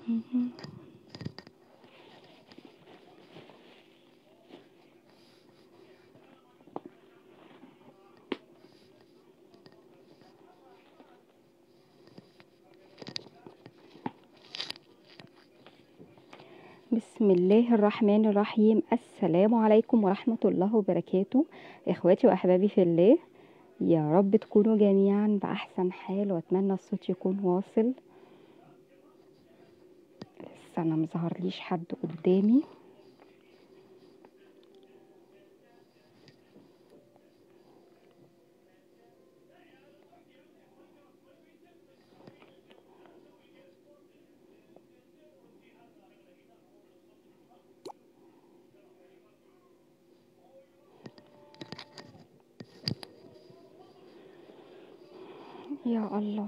مهم. بسم الله الرحمن الرحيم السلام عليكم ورحمة الله وبركاته اخواتي واحبابي في الله يا رب تكونوا جميعا بأحسن حال واتمنى الصوت يكون واصل لسه انا مظهرليش حد قدامي يا الله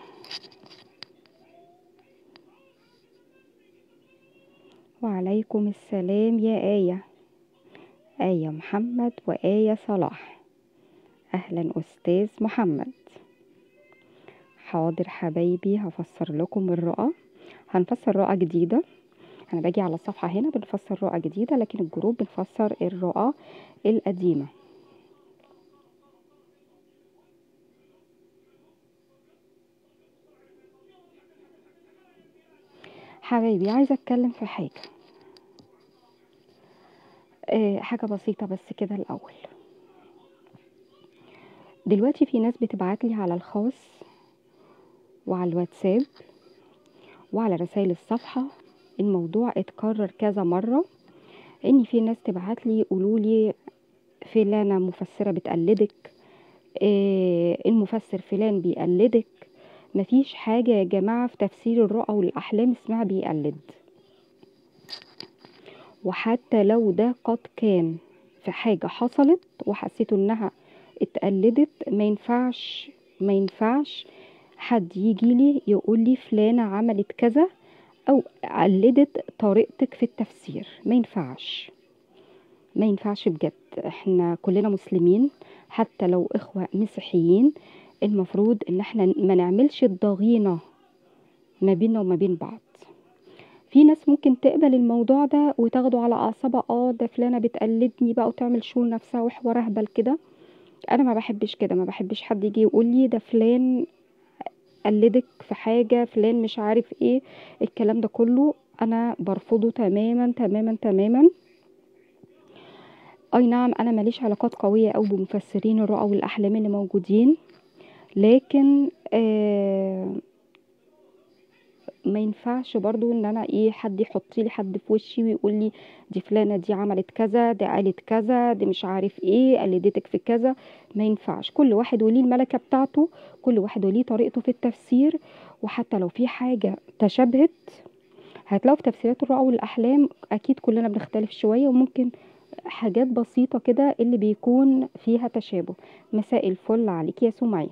وعليكم السلام يا آية آية محمد وآية صلاح أهلا أستاذ محمد حاضر حبايبي هفسر لكم الرؤى هنفسر رؤى جديدة أنا باجي على الصفحة هنا بنفسر رؤى جديدة لكن الجروب بنفسر الرؤى القديمة حبايبي عايزة أتكلم في حاجة آه، حاجة بسيطة بس كده الأول دلوقتي في ناس بتبعتلي على الخاص وعلى الواتساب وعلى رسائل الصفحة الموضوع اتكرر كذا مرة ان في ناس تبعتلي يقولولي فلانة مفسرة بتقلدك آه، المفسر فلان بيقلدك مفيش حاجة يا جماعة في تفسير الرؤى والأحلام اسمها بيقلد وحتى لو ده قد كان في حاجة حصلت وحسيتوا انها اتقلدت ما ينفعش ما ينفعش حد يجي لي يقول لي فلانة عملت كذا او قلدت طريقتك في التفسير ما ينفعش ما ينفعش بجد احنا كلنا مسلمين حتى لو اخوة مسيحيين المفروض ان احنا ما نعملش الضغينة ما بيننا وما بين بعض في ناس ممكن تقبل الموضوع ده وتاخده على اعصابها اه ده فلانة بتقلدني بقى وتعمل شو نفسها وحوار اهبل كده انا ما بحبش كده ما بحبش حد يجي يقول لي ده فلان قلدك في حاجة فلان مش عارف ايه الكلام ده كله انا برفضه تماما تماما تماما اي نعم انا ماليش علاقات قوية او بمفسرين الرؤى والاحلام اللي موجودين لكن آه ما ينفعش برضو ان انا ايه حد يحط لي حد في وشي ويقول لي دي فلانه دي عملت كذا دي قالت كذا دي مش عارف ايه قلدتك في كذا ما ينفعش كل واحد وليه الملكه بتاعته كل واحد وليه طريقته في التفسير وحتى لو في حاجه تشابهت هتلاقوا في تفسيرات الرؤى والاحلام اكيد كلنا بنختلف شويه وممكن حاجات بسيطه كده اللي بيكون فيها تشابه مساء الفل عليك يا سمية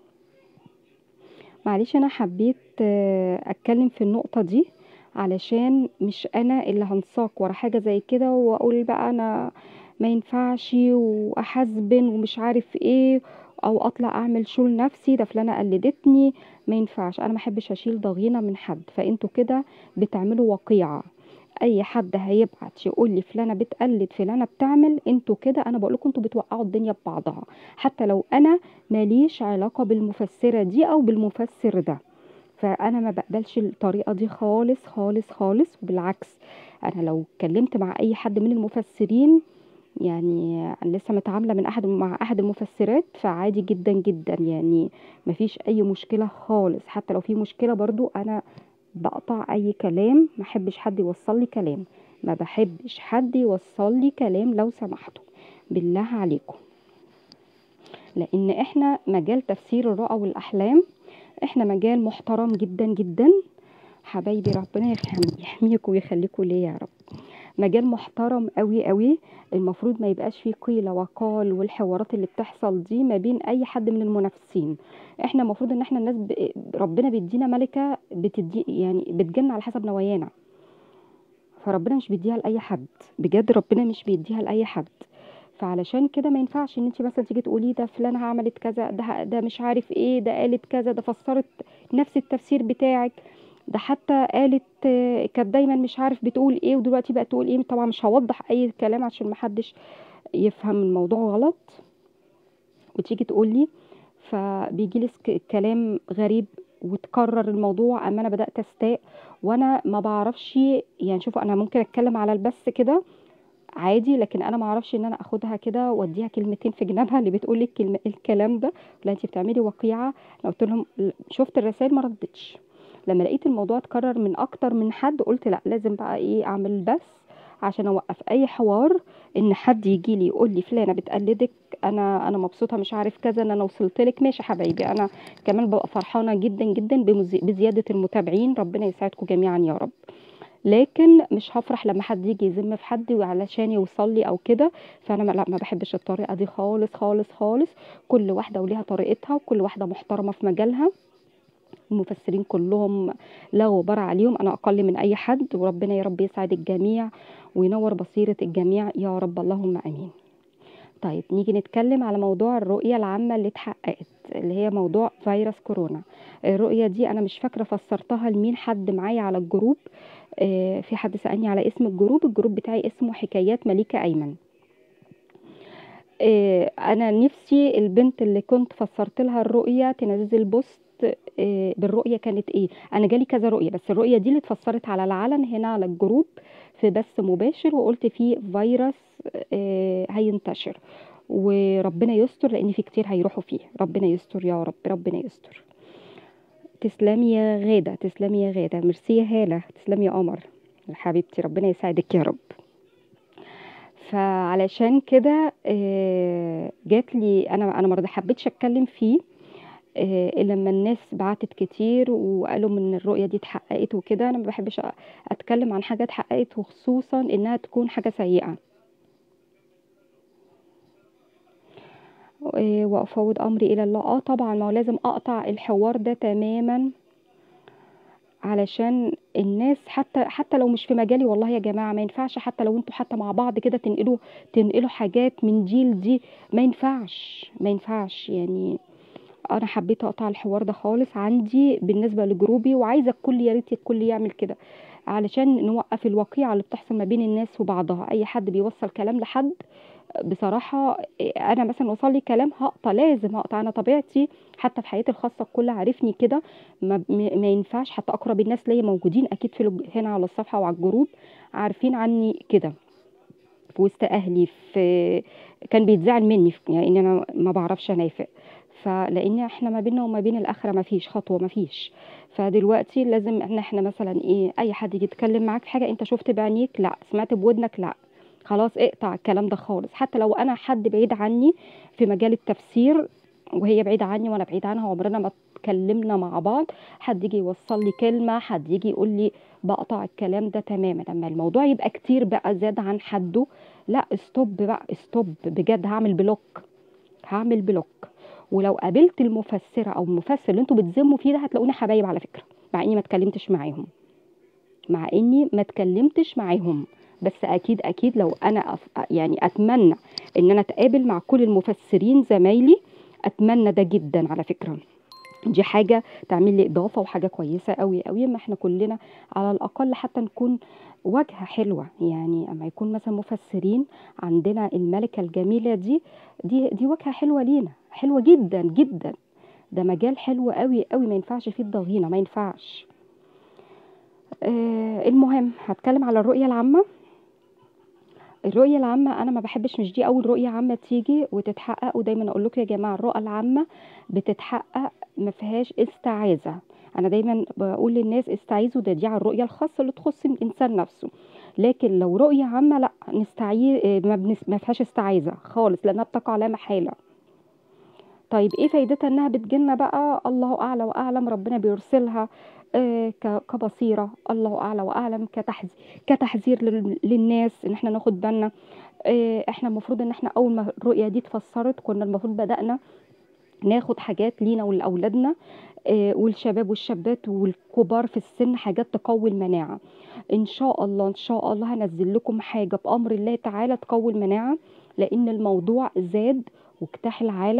معلش انا حبيت آه، اتكلم في النقطة دي علشان مش انا اللي هنساق ورا حاجة زي كده واقول بقى انا ما ينفعش واحزبن ومش عارف ايه او اطلع اعمل شو لنفسي ده فلانة قلدتني ما ينفعش انا ما احبش اشيل ضغينة من حد فانتوا كده بتعملوا وقيعة اي حد هيبعت يقول لي فلانة بتقلد فلانة بتعمل انتوا كده انا بقول لكم انتوا بتوقعوا الدنيا ببعضها حتى لو انا ماليش علاقة بالمفسرة دي او بالمفسر ده فانا ما بقبلش الطريقة دي خالص خالص خالص وبالعكس انا لو اتكلمت مع اي حد من المفسرين يعني انا لسه متعاملة من احد مع احد المفسرات فعادي جدا جدا يعني مفيش اي مشكلة خالص حتى لو في مشكلة برضو انا بقطع اي كلام ما احبش حد يوصل لي كلام ما بحبش حد يوصل لي كلام لو سمحتوا بالله عليكم لان احنا مجال تفسير الرؤى والاحلام احنا مجال محترم جدا جدا حبايبي ربنا يحمي- يحميكم ويخليكم ليا يا رب مجال محترم قوي قوي المفروض ما يبقاش فيه قيل وقال والحوارات اللي بتحصل دي ما بين اي حد من المنافسين احنا المفروض ان احنا الناس ب... ربنا بيدينا ملكه بتدي يعني بتجن على حسب نوايانا فربنا مش بيديها لاي حد بجد ربنا مش بيديها لاي حد فعلشان كده ما ينفعش ان انت مثلا تيجي تقولي ده فلانه عملت كذا ده ده مش عارف ايه ده قالت كذا ده فسرت نفس التفسير بتاعك ده حتى قالت آه، كانت دايما مش عارف بتقول ايه ودلوقتي بقت تقول ايه طبعا مش هوضح اي كلام عشان محدش يفهم الموضوع غلط وتيجي تقول لي فبيجي لي سك- كلام غريب وتكرر الموضوع اما انا بدات استاء وانا ما بعرفش يعني شوفوا انا ممكن اتكلم على البث كده عادي لكن انا ما اعرفش ان انا اخدها كده واديها كلمتين في جنابها اللي بتقول لي الكلمه الكلام ده لا انت بتعملي وقيعه انا قلت لهم شفت الرسائل ما ردتش لما لقيت الموضوع اتكرر من اكتر من حد قلت لا لازم بقى ايه اعمل بث عشان اوقف اي حوار ان حد يجي لي يقول لي فلانه بتقلدك انا انا مبسوطه مش عارف كذا ان انا وصلت لك ماشي يا حبايبي انا كمان ببقى فرحانه جدا جدا بمزي- بزياده المتابعين ربنا يسعدكم جميعا يا رب لكن مش هفرح لما حد يجي يذم في حد علشان يوصل لي او كده فانا ما- لا ما بحبش الطريقه دي خالص خالص خالص كل واحده وليها طريقتها وكل واحده محترمه في مجالها المفسرين كلهم لا غبار عليهم انا اقل من اي حد وربنا يا رب يسعد الجميع وينور بصيره الجميع يا رب اللهم امين طيب نيجي نتكلم على موضوع الرؤية العامة اللي اتحققت اللي هي موضوع فيروس كورونا الرؤية دي أنا مش فاكرة فسرتها لمين حد معايا على الجروب آه، في حد سألني على اسم الجروب الجروب بتاعي اسمه حكايات مليكة أيمن آه، أنا نفسي البنت اللي كنت فسرت لها الرؤية تنزل بوست آه، بالرؤية كانت ايه انا جالي كذا رؤية بس الرؤية دي اللي اتفسرت على العلن هنا على الجروب في بث مباشر وقلت فيه فيروس آه، هينتشر وربنا يستر لان في كتير هيروحوا فيه ربنا يستر يا رب ربنا يستر تسلمي يا غادة تسلمي يا غادة ميرسي يا هالة تسلمي يا قمر حبيبتي ربنا يساعدك يا رب فعلشان كده آه، جات لي انا انا ما حبيتش اتكلم فيه آه، الا لما الناس بعتت كتير وقالوا من الرؤيه دي اتحققت وكده انا ما بحبش أ- اتكلم عن حاجه اتحققت وخصوصا انها تكون حاجه سيئه آه، وافوض امري الى الله اه طبعا ما هو لازم اقطع الحوار ده تماما علشان الناس حتى حتى لو مش في مجالي والله يا جماعه ما ينفعش حتى لو انتوا حتى مع بعض كده تنقلوا تنقلوا حاجات من دي لدي ما ينفعش ما ينفعش يعني انا حبيت اقطع الحوار ده خالص عندي بالنسبه لجروبي وعايزه الكل يا ريت الكل يعمل كده علشان نوقف الوقيعه اللي بتحصل ما بين الناس وبعضها اي حد بيوصل كلام لحد بصراحه انا مثلا وصل لي كلام هقطع لازم هقطع انا طبيعتي حتى في حياتي الخاصه الكل عارفني كده ما, ما ينفعش حتى اقرب الناس ليا موجودين اكيد في الج- هنا على الصفحه وعلى الجروب عارفين عني كده في وسط اهلي في كان بيتزعل مني في- يعني ان انا ما بعرفش انافق فلان احنا ما بيننا وما بين الاخره ما فيش خطوه ما فيش فدلوقتي لازم ان احنا مثلا ايه اي حد يجي يتكلم معاك في حاجه انت شفت بعينيك لا سمعت بودنك لا خلاص اقطع الكلام ده خالص حتى لو انا حد بعيد عني في مجال التفسير وهي بعيده عني وانا بعيد عنها عمرنا ما اتكلمنا مع بعض حد يجي يوصل لي كلمه حد يجي يقول لي بقطع الكلام ده تماما لما الموضوع يبقى كتير بقى زاد عن حده لا استوب بقى استوب بجد هعمل بلوك هعمل بلوك ولو قابلت المفسره او المفسر اللي انتوا بتذموا فيه ده هتلاقوني حبايب على فكره مع اني ما اتكلمتش معاهم مع اني ما اتكلمتش معاهم بس اكيد اكيد لو انا أف... يعني اتمنى ان انا اتقابل مع كل المفسرين زمايلي اتمنى ده جدا على فكره دي حاجة تعمل لي إضافة وحاجة كويسة قوي قوي ما احنا كلنا على الأقل حتى نكون واجهة حلوة يعني أما يكون مثلا مفسرين عندنا الملكة الجميلة دي دي دي واجهة حلوة لينا حلوة جدا جدا ده مجال حلو قوي قوي ما ينفعش فيه الضغينة ما ينفعش آه المهم هتكلم على الرؤية العامة الرؤية العامة أنا ما بحبش مش دي أول رؤية عامة تيجي وتتحقق ودايما أقول لكم يا جماعة الرؤى العامة بتتحقق ما فيهاش استعاذة أنا دايما بقول للناس استعيذوا ده دي على الرؤية الخاصة اللي تخص الإنسان نفسه لكن لو رؤية عامة لا نستعيذ ما, بنس... ما فيهاش استعاذة خالص لأنها بتقع لا محالة طيب ايه فايدتها انها بتجيلنا بقى الله اعلى واعلم ربنا بيرسلها آه، ك- كبصيره الله اعلى واعلم كتحذير كتحذير لل- للناس ان احنا ناخد بالنا آه، احنا المفروض ان احنا اول ما الرؤيه دي اتفسرت كنا المفروض بدانا ناخد حاجات لينا ولاولادنا آه، والشباب والشابات والكبار في السن حاجات تقوي المناعه ان شاء الله ان شاء الله هنزل لكم حاجه بامر الله تعالى تقوي المناعه لان الموضوع زاد واجتاح العالم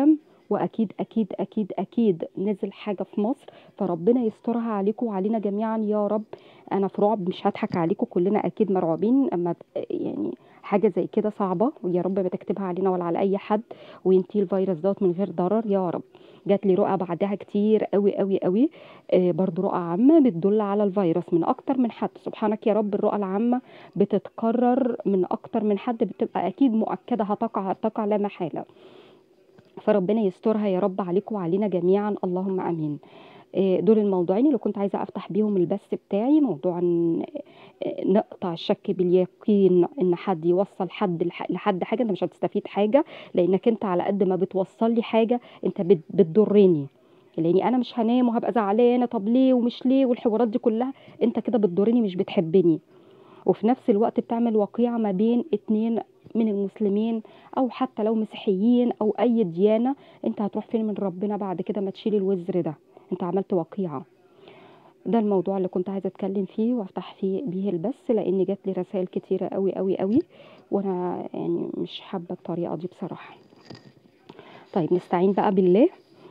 واكيد اكيد اكيد اكيد نزل حاجه في مصر فربنا يسترها عليكم وعلينا جميعا يا رب انا في رعب مش هضحك عليكم كلنا اكيد مرعوبين اما ت- يعني حاجه زي كده صعبه ويا رب ما تكتبها علينا ولا على اي حد وينتهي الفيروس دوت من غير ضرر يا رب جات لي رؤى بعدها كتير قوي قوي قوي آه برضو رؤى عامه بتدل على الفيروس من اكتر من حد سبحانك يا رب الرؤى العامه بتتكرر من اكتر من حد بتبقى اكيد مؤكده هتقع هتقع لا محاله فربنا يسترها يا رب عليكم وعلينا جميعا اللهم امين آه، دول الموضوعين اللي كنت عايزه افتح بيهم البث بتاعي موضوع ان آه، نقطع الشك باليقين ان حد يوصل حد لح- لحد حاجه انت مش هتستفيد حاجه لانك انت على قد ما بتوصل لي حاجه انت بت- بتضرني لاني انا مش هنام وهبقى زعلانه طب ليه ومش ليه والحوارات دي كلها انت كده بتضرني مش بتحبني وفي نفس الوقت بتعمل وقيعة ما بين اتنين من المسلمين او حتى لو مسيحيين او اي ديانة انت هتروح فين من ربنا بعد كده ما تشيل الوزر ده انت عملت وقيعة ده الموضوع اللي كنت عايزة اتكلم فيه وافتح فيه بيه البث لان جات لي رسائل كتيرة قوي قوي قوي وانا يعني مش حابة الطريقة دي بصراحة طيب نستعين بقى بالله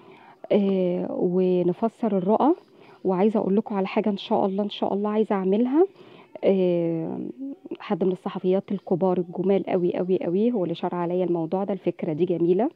آه ونفسر الرؤى وعايزة اقول لكم على حاجة ان شاء الله ان شاء الله عايزة اعملها آه، حد من الصحفيات الكبار الجمال قوي قوي قوي هو اللي شرع عليا الموضوع ده الفكرة دي جميلة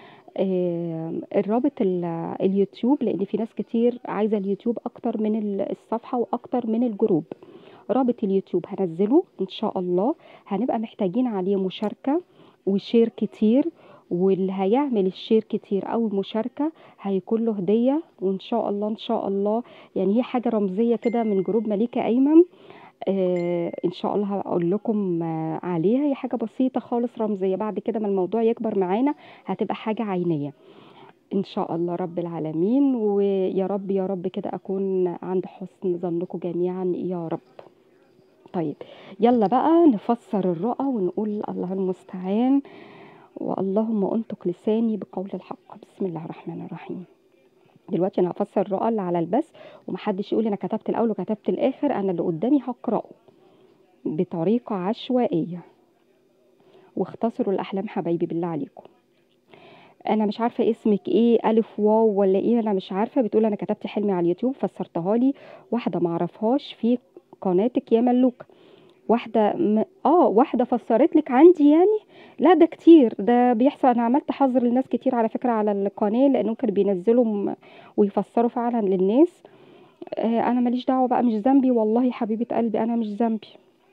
آه، الرابط ال- اليوتيوب لان في ناس كتير عايزة اليوتيوب اكتر من ال- الصفحة واكتر من الجروب رابط اليوتيوب هنزله ان شاء الله هنبقى محتاجين عليه مشاركة وشير كتير واللي هيعمل الشير كتير او المشاركة هيكون له هدية وان شاء الله ان شاء الله يعني هي حاجة رمزية كده من جروب مليكة ايمن آه ان شاء الله هقول لكم آه عليها هي حاجه بسيطه خالص رمزيه بعد كده ما الموضوع يكبر معانا هتبقى حاجه عينيه ان شاء الله رب العالمين ويا رب يا رب كده اكون عند حسن ظنكم جميعا يا رب طيب يلا بقى نفسر الرؤى ونقول الله المستعان واللهم انطق لساني بقول الحق بسم الله الرحمن الرحيم دلوقتي انا هفسر الرؤى اللي على البث ومحدش يقول انا كتبت الاول وكتبت الاخر انا اللي قدامي هقراه بطريقه عشوائيه واختصروا الاحلام حبايبي بالله عليكم انا مش عارفه اسمك ايه الف واو ولا ايه انا مش عارفه بتقول انا كتبت حلمي على اليوتيوب فسرتها لي واحده معرفهاش في قناتك يا ملوك واحده م... اه واحده فسرت لك عندي يعني لا ده كتير ده بيحصل انا عملت حظر لناس كتير على فكره على القناه لانهم كانوا بينزلوا م- ويفسروا فعلا للناس آه انا ماليش دعوه بقى مش ذنبي والله حبيبه قلبي انا مش ذنبي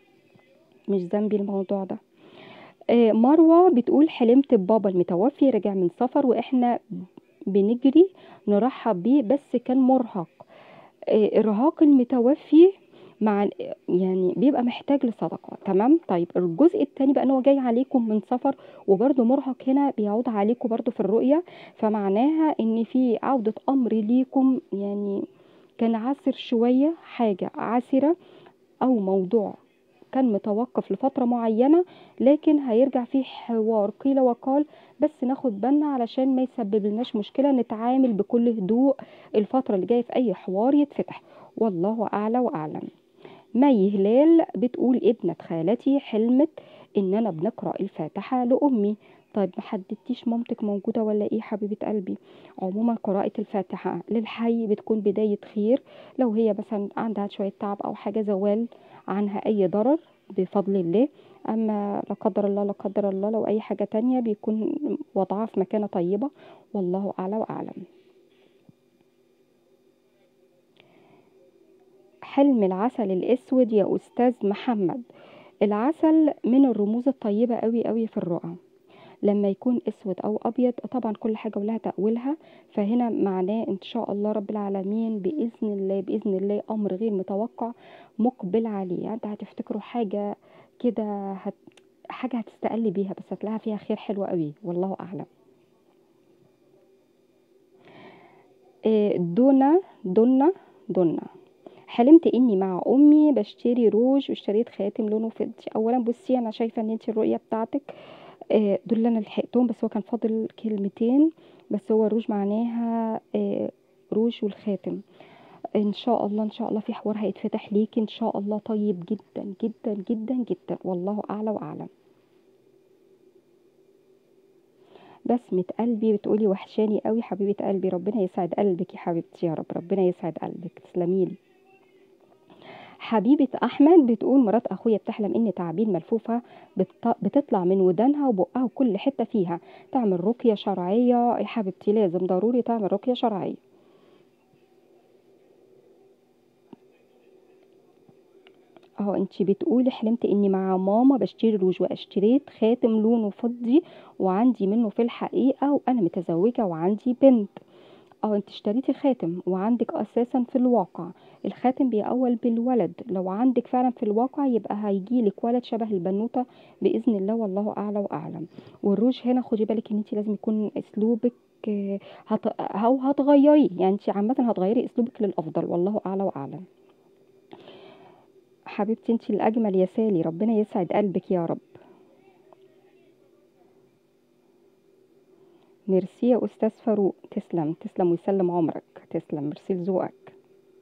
مش ذنبي الموضوع ده آه، مروة بتقول حلمت ببابا المتوفي رجع من سفر واحنا بنجري نرحب بيه بس كان مرهق آه، ارهاق المتوفي مع يعني بيبقى محتاج لصدقة تمام طيب الجزء التاني بقى ان هو جاي عليكم من سفر وبرده مرهق هنا بيعود عليكم برده في الرؤية فمعناها ان في عودة امر ليكم يعني كان عسر شوية حاجة عسرة او موضوع كان متوقف لفترة معينة لكن هيرجع فيه حوار قيل وقال بس ناخد بالنا علشان ما يسبب لناش مشكلة نتعامل بكل هدوء الفترة اللي جاية في أي حوار يتفتح والله أعلى وأعلم مي هلال بتقول ابنة خالتي حلمت إننا بنقرأ الفاتحة لأمي طيب ما حددتيش مامتك موجودة ولا ايه حبيبة قلبي عموما قراءة الفاتحة للحي بتكون بداية خير لو هي مثلا عندها شوية تعب أو حاجة زوال عنها أي ضرر بفضل الله أما لا قدر الله لا قدر الله لو أي حاجة تانية بيكون وضعها في مكانة طيبة والله أعلى وأعلم حلم العسل الأسود يا أستاذ محمد العسل من الرموز الطيبة قوي قوي في الرؤى لما يكون اسود او ابيض طبعا كل حاجه ولها تاويلها فهنا معناه ان شاء الله رب العالمين باذن الله باذن الله امر غير متوقع مقبل عليه يعني انت هتفتكروا حاجه كده هت... حاجه هتستقل بيها بس هتلاقيها فيها خير حلو قوي والله اعلم إيه، دونا دونا دونا حلمت اني مع امي بشتري روج واشتريت خاتم لونه فضي اولا بصي انا شايفه ان انت الرؤيه بتاعتك آه، دول اللي انا لحقتهم بس هو كان فاضل كلمتين بس هو الروج معناها آه، روج والخاتم ان شاء الله ان شاء الله في حوار هيتفتح ليكي ان شاء الله طيب جدا جدا جدا جدا والله اعلى واعلم بسمة قلبي بتقولي وحشاني قوي حبيبة قلبي ربنا يسعد قلبك يا حبيبتي يا رب ربنا يسعد قلبك تسلميلي حبيبة أحمد بتقول مرات أخويا بتحلم إن تعابين ملفوفة بت- بتطلع من ودانها وبقها وكل حتة فيها تعمل رقية شرعية يا حبيبتي لازم ضروري تعمل رقية شرعية اه انتي بتقولي حلمت اني مع ماما بشتري روج واشتريت خاتم لونه فضي وعندي منه في الحقيقة وانا متزوجة وعندي بنت اه انت اشتريتي خاتم وعندك اساسا في الواقع الخاتم بيأول بالولد لو عندك فعلا في الواقع يبقى هيجيلك ولد شبه البنوتة بإذن الله والله أعلى وأعلم والروج هنا خدي بالك ان انت لازم يكون اسلوبك آه، هت... او هتغيريه يعني انت عامة هتغيري اسلوبك للأفضل والله أعلى وأعلم حبيبتي انت الأجمل يا سالي ربنا يسعد قلبك يا رب ميرسي يا أستاذ فاروق تسلم تسلم ويسلم عمرك تسلم ميرسي لذوقك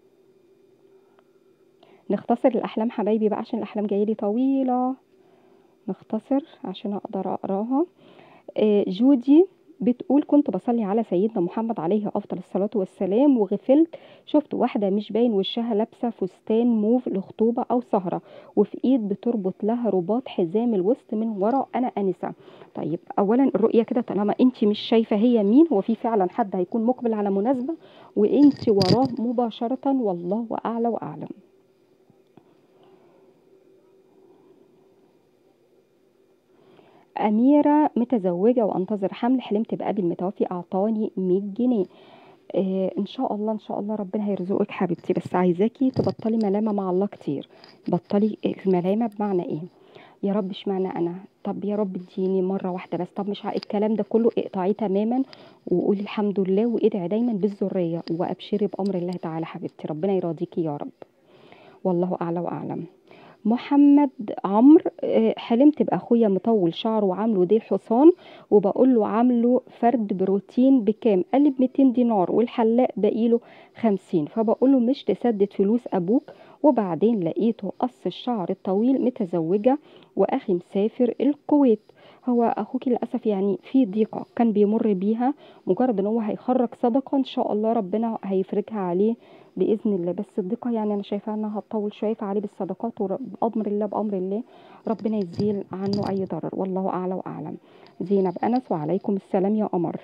نختصر الأحلام حبايبي بقى عشان الأحلام جايلي طويلة نختصر عشان أقدر أقراها آه، جودي بتقول كنت بصلي على سيدنا محمد عليه أفضل الصلاة والسلام وغفلت شفت واحدة مش باين وشها لابسة فستان موف لخطوبة أو سهرة وفي إيد بتربط لها رباط حزام الوسط من ورا أنا أنسة طيب أولا الرؤية كده طالما أنت مش شايفة هي مين هو في فعلا حد هيكون مقبل على مناسبة وأنت وراه مباشرة والله أعلى وأعلم أميرة متزوجة وأنتظر حمل حلمت بأبي المتوفي أعطاني 100 جنيه آه إن شاء الله إن شاء الله ربنا هيرزقك حبيبتي بس عايزاكي تبطلي ملامة مع الله كتير بطلي الملامة بمعنى إيه يا رب اشمعنى أنا طب يا رب اديني مرة واحدة بس طب مش ع- الكلام ده كله اقطعيه تماما وقولي الحمد لله وادعي دايما بالذرية وأبشري بأمر الله تعالى حبيبتي ربنا يراضيكي يا رب والله أعلى وأعلم محمد عمرو آه، حلمت باخويا مطول شعره وعامله ديل حصان وبقول له عامله فرد بروتين بكام قال لي ب 200 دينار والحلاق باقيله 50 فبقول له مش تسدد فلوس ابوك وبعدين لقيته قص الشعر الطويل متزوجه واخي مسافر الكويت هو اخوك للاسف يعني في ضيقه كان بيمر بيها مجرد ان هو هيخرج صدقه ان شاء الله ربنا هيفرجها عليه باذن الله بس الضيقه يعني انا شايفاها انها هتطول شويه فعليه بالصدقات وبامر الله بامر الله ربنا يزيل عنه اي ضرر والله اعلى واعلم زينب انس وعليكم السلام يا قمر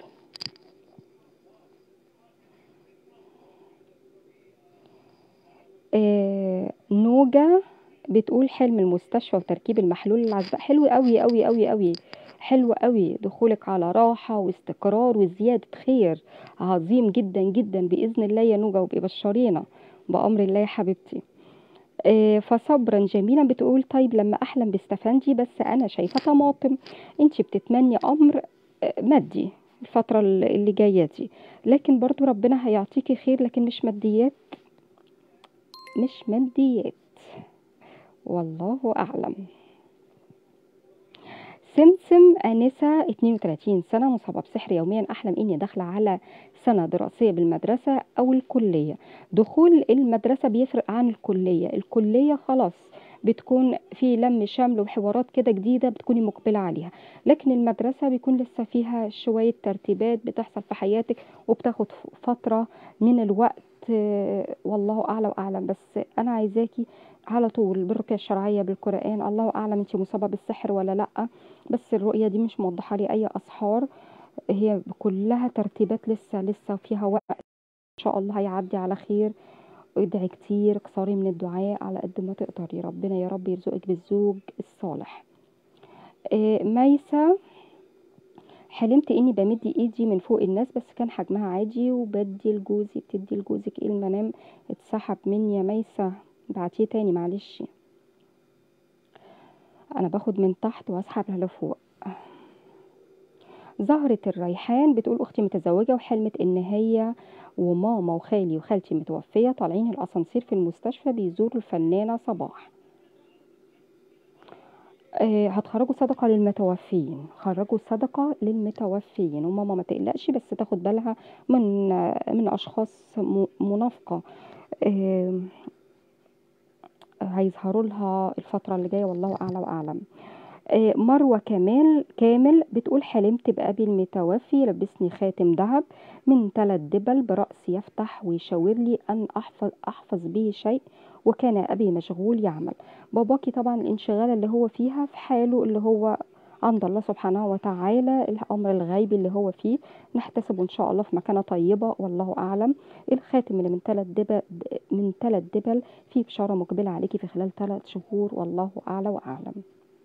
آه نوجة بتقول حلم المستشفى وتركيب المحلول العزباء حلو قوي قوي قوي قوي حلو قوي دخولك على راحة واستقرار وزيادة خير عظيم جدا جدا بإذن الله يا نوجة وبيبشرينا بأمر الله يا حبيبتي آه، فصبرا جميلا بتقول طيب لما احلم باستفندي بس انا شايفه طماطم انت بتتمني امر آه، مادي الفتره اللي اللي جايه دي لكن برضو ربنا هيعطيكي خير لكن مش ماديات مش ماديات والله اعلم سمسم آنسة 32 سنة مصابة بسحر يوميا أحلم إني داخلة على سنة دراسية بالمدرسة أو الكلية دخول المدرسة بيفرق عن الكلية الكلية خلاص بتكون في لم شمل وحوارات كده جديدة بتكوني مقبلة عليها لكن المدرسة بيكون لسه فيها شوية ترتيبات بتحصل في حياتك وبتاخد فترة من الوقت آه، والله أعلى وأعلم بس أنا عايزاكي على طول بالرقية الشرعية بالقرآن الله أعلم أنت مصابة بالسحر ولا لأ بس الرؤية دي مش موضحة لي أي أسحار هي كلها ترتيبات لسه لسه فيها وقت إن شاء الله هيعدي على خير ادعي كتير اكثري من الدعاء على قد ما تقدري ربنا يا رب يرزقك بالزوج الصالح آه، ميسة حلمت اني بمد ايدي من فوق الناس بس كان حجمها عادي وبدي لجوزي بتدي لجوزك ايه المنام اتسحب مني يا ميسة بعتيه تاني معلش انا باخد من تحت واسحب لفوق زهرة الريحان بتقول اختي متزوجة وحلمت ان هي وماما وخالي وخالتي متوفية طالعين الاسانسير في المستشفى بيزوروا الفنانة صباح آه، هتخرجوا صدقة للمتوفين خرجوا صدقة للمتوفين وماما ما تقلقش بس تاخد بالها من من أشخاص م- منافقة آه، هيظهروا لها الفترة اللي جاية والله أعلى وأعلم آه، مروة كمال كامل بتقول حلمت بأبي المتوفي لبسني خاتم ذهب من ثلاث دبل برأس يفتح ويشاور لي أن أحفظ, أحفظ به شيء وكان أبي مشغول يعمل باباكي طبعا الانشغال اللي هو فيها في حاله اللي هو عند الله سبحانه وتعالى الأمر الغيبي اللي هو فيه نحتسبه إن شاء الله في مكانة طيبة والله أعلم الخاتم اللي من ثلاث دبل من ثلاث دبل فيه بشارة مقبلة عليكي في خلال ثلاث شهور والله أعلى وأعلم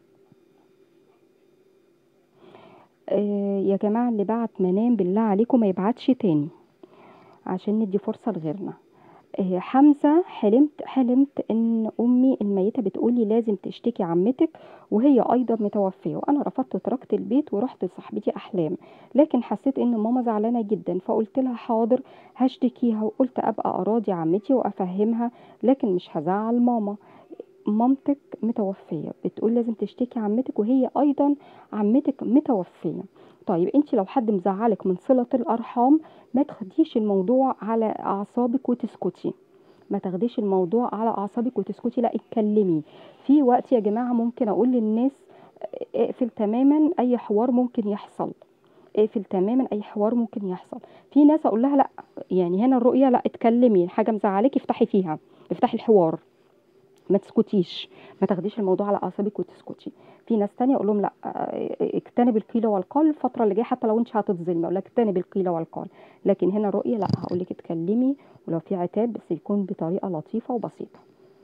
آه، يا جماعة اللي بعت منام بالله عليكم ما يبعتش تاني عشان ندي فرصة لغيرنا آه، حمزة حلمت حلمت ان امي الميتة بتقولي لازم تشتكي عمتك وهي ايضا متوفية وانا رفضت وتركت البيت ورحت لصاحبتي احلام لكن حسيت ان ماما زعلانة جدا فقلت لها حاضر هشتكيها وقلت ابقى اراضي عمتي وافهمها لكن مش هزعل ماما مامتك متوفية بتقول لازم تشتكي عمتك وهي أيضا عمتك متوفية طيب انت لو حد مزعلك من صلة الأرحام ما تاخديش الموضوع على أعصابك وتسكتي ما تاخديش الموضوع على أعصابك وتسكتي لا اتكلمي في وقت يا جماعة ممكن أقول للناس اقفل تماما أي حوار ممكن يحصل اقفل تماما أي حوار ممكن يحصل في ناس أقول لها لا يعني هنا الرؤية لا اتكلمي حاجة مزعلك افتحي فيها افتحي الحوار ما تسكتيش ما تاخديش الموضوع على اعصابك وتسكتي في ناس تانية اقول لهم لا اه، اجتنب القيل والقال الفتره اللي جايه حتى لو انت هتتظلمي اقول لك اجتنب القيل والقال لكن هنا الرؤيه لا هقول لك اتكلمي ولو في عتاب بس يكون بطريقه لطيفه وبسيطه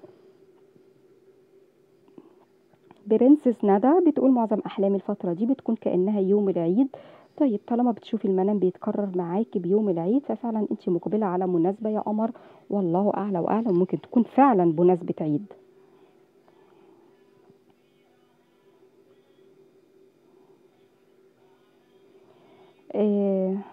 برنسس ندى بتقول معظم احلامي الفتره دي بتكون كانها يوم العيد طيب طالما بتشوفي المنام بيتكرر معاكي بيوم العيد ففعلا انت مقبله على مناسبه يا قمر والله اعلى واعلم ممكن تكون فعلا بمناسبه عيد آه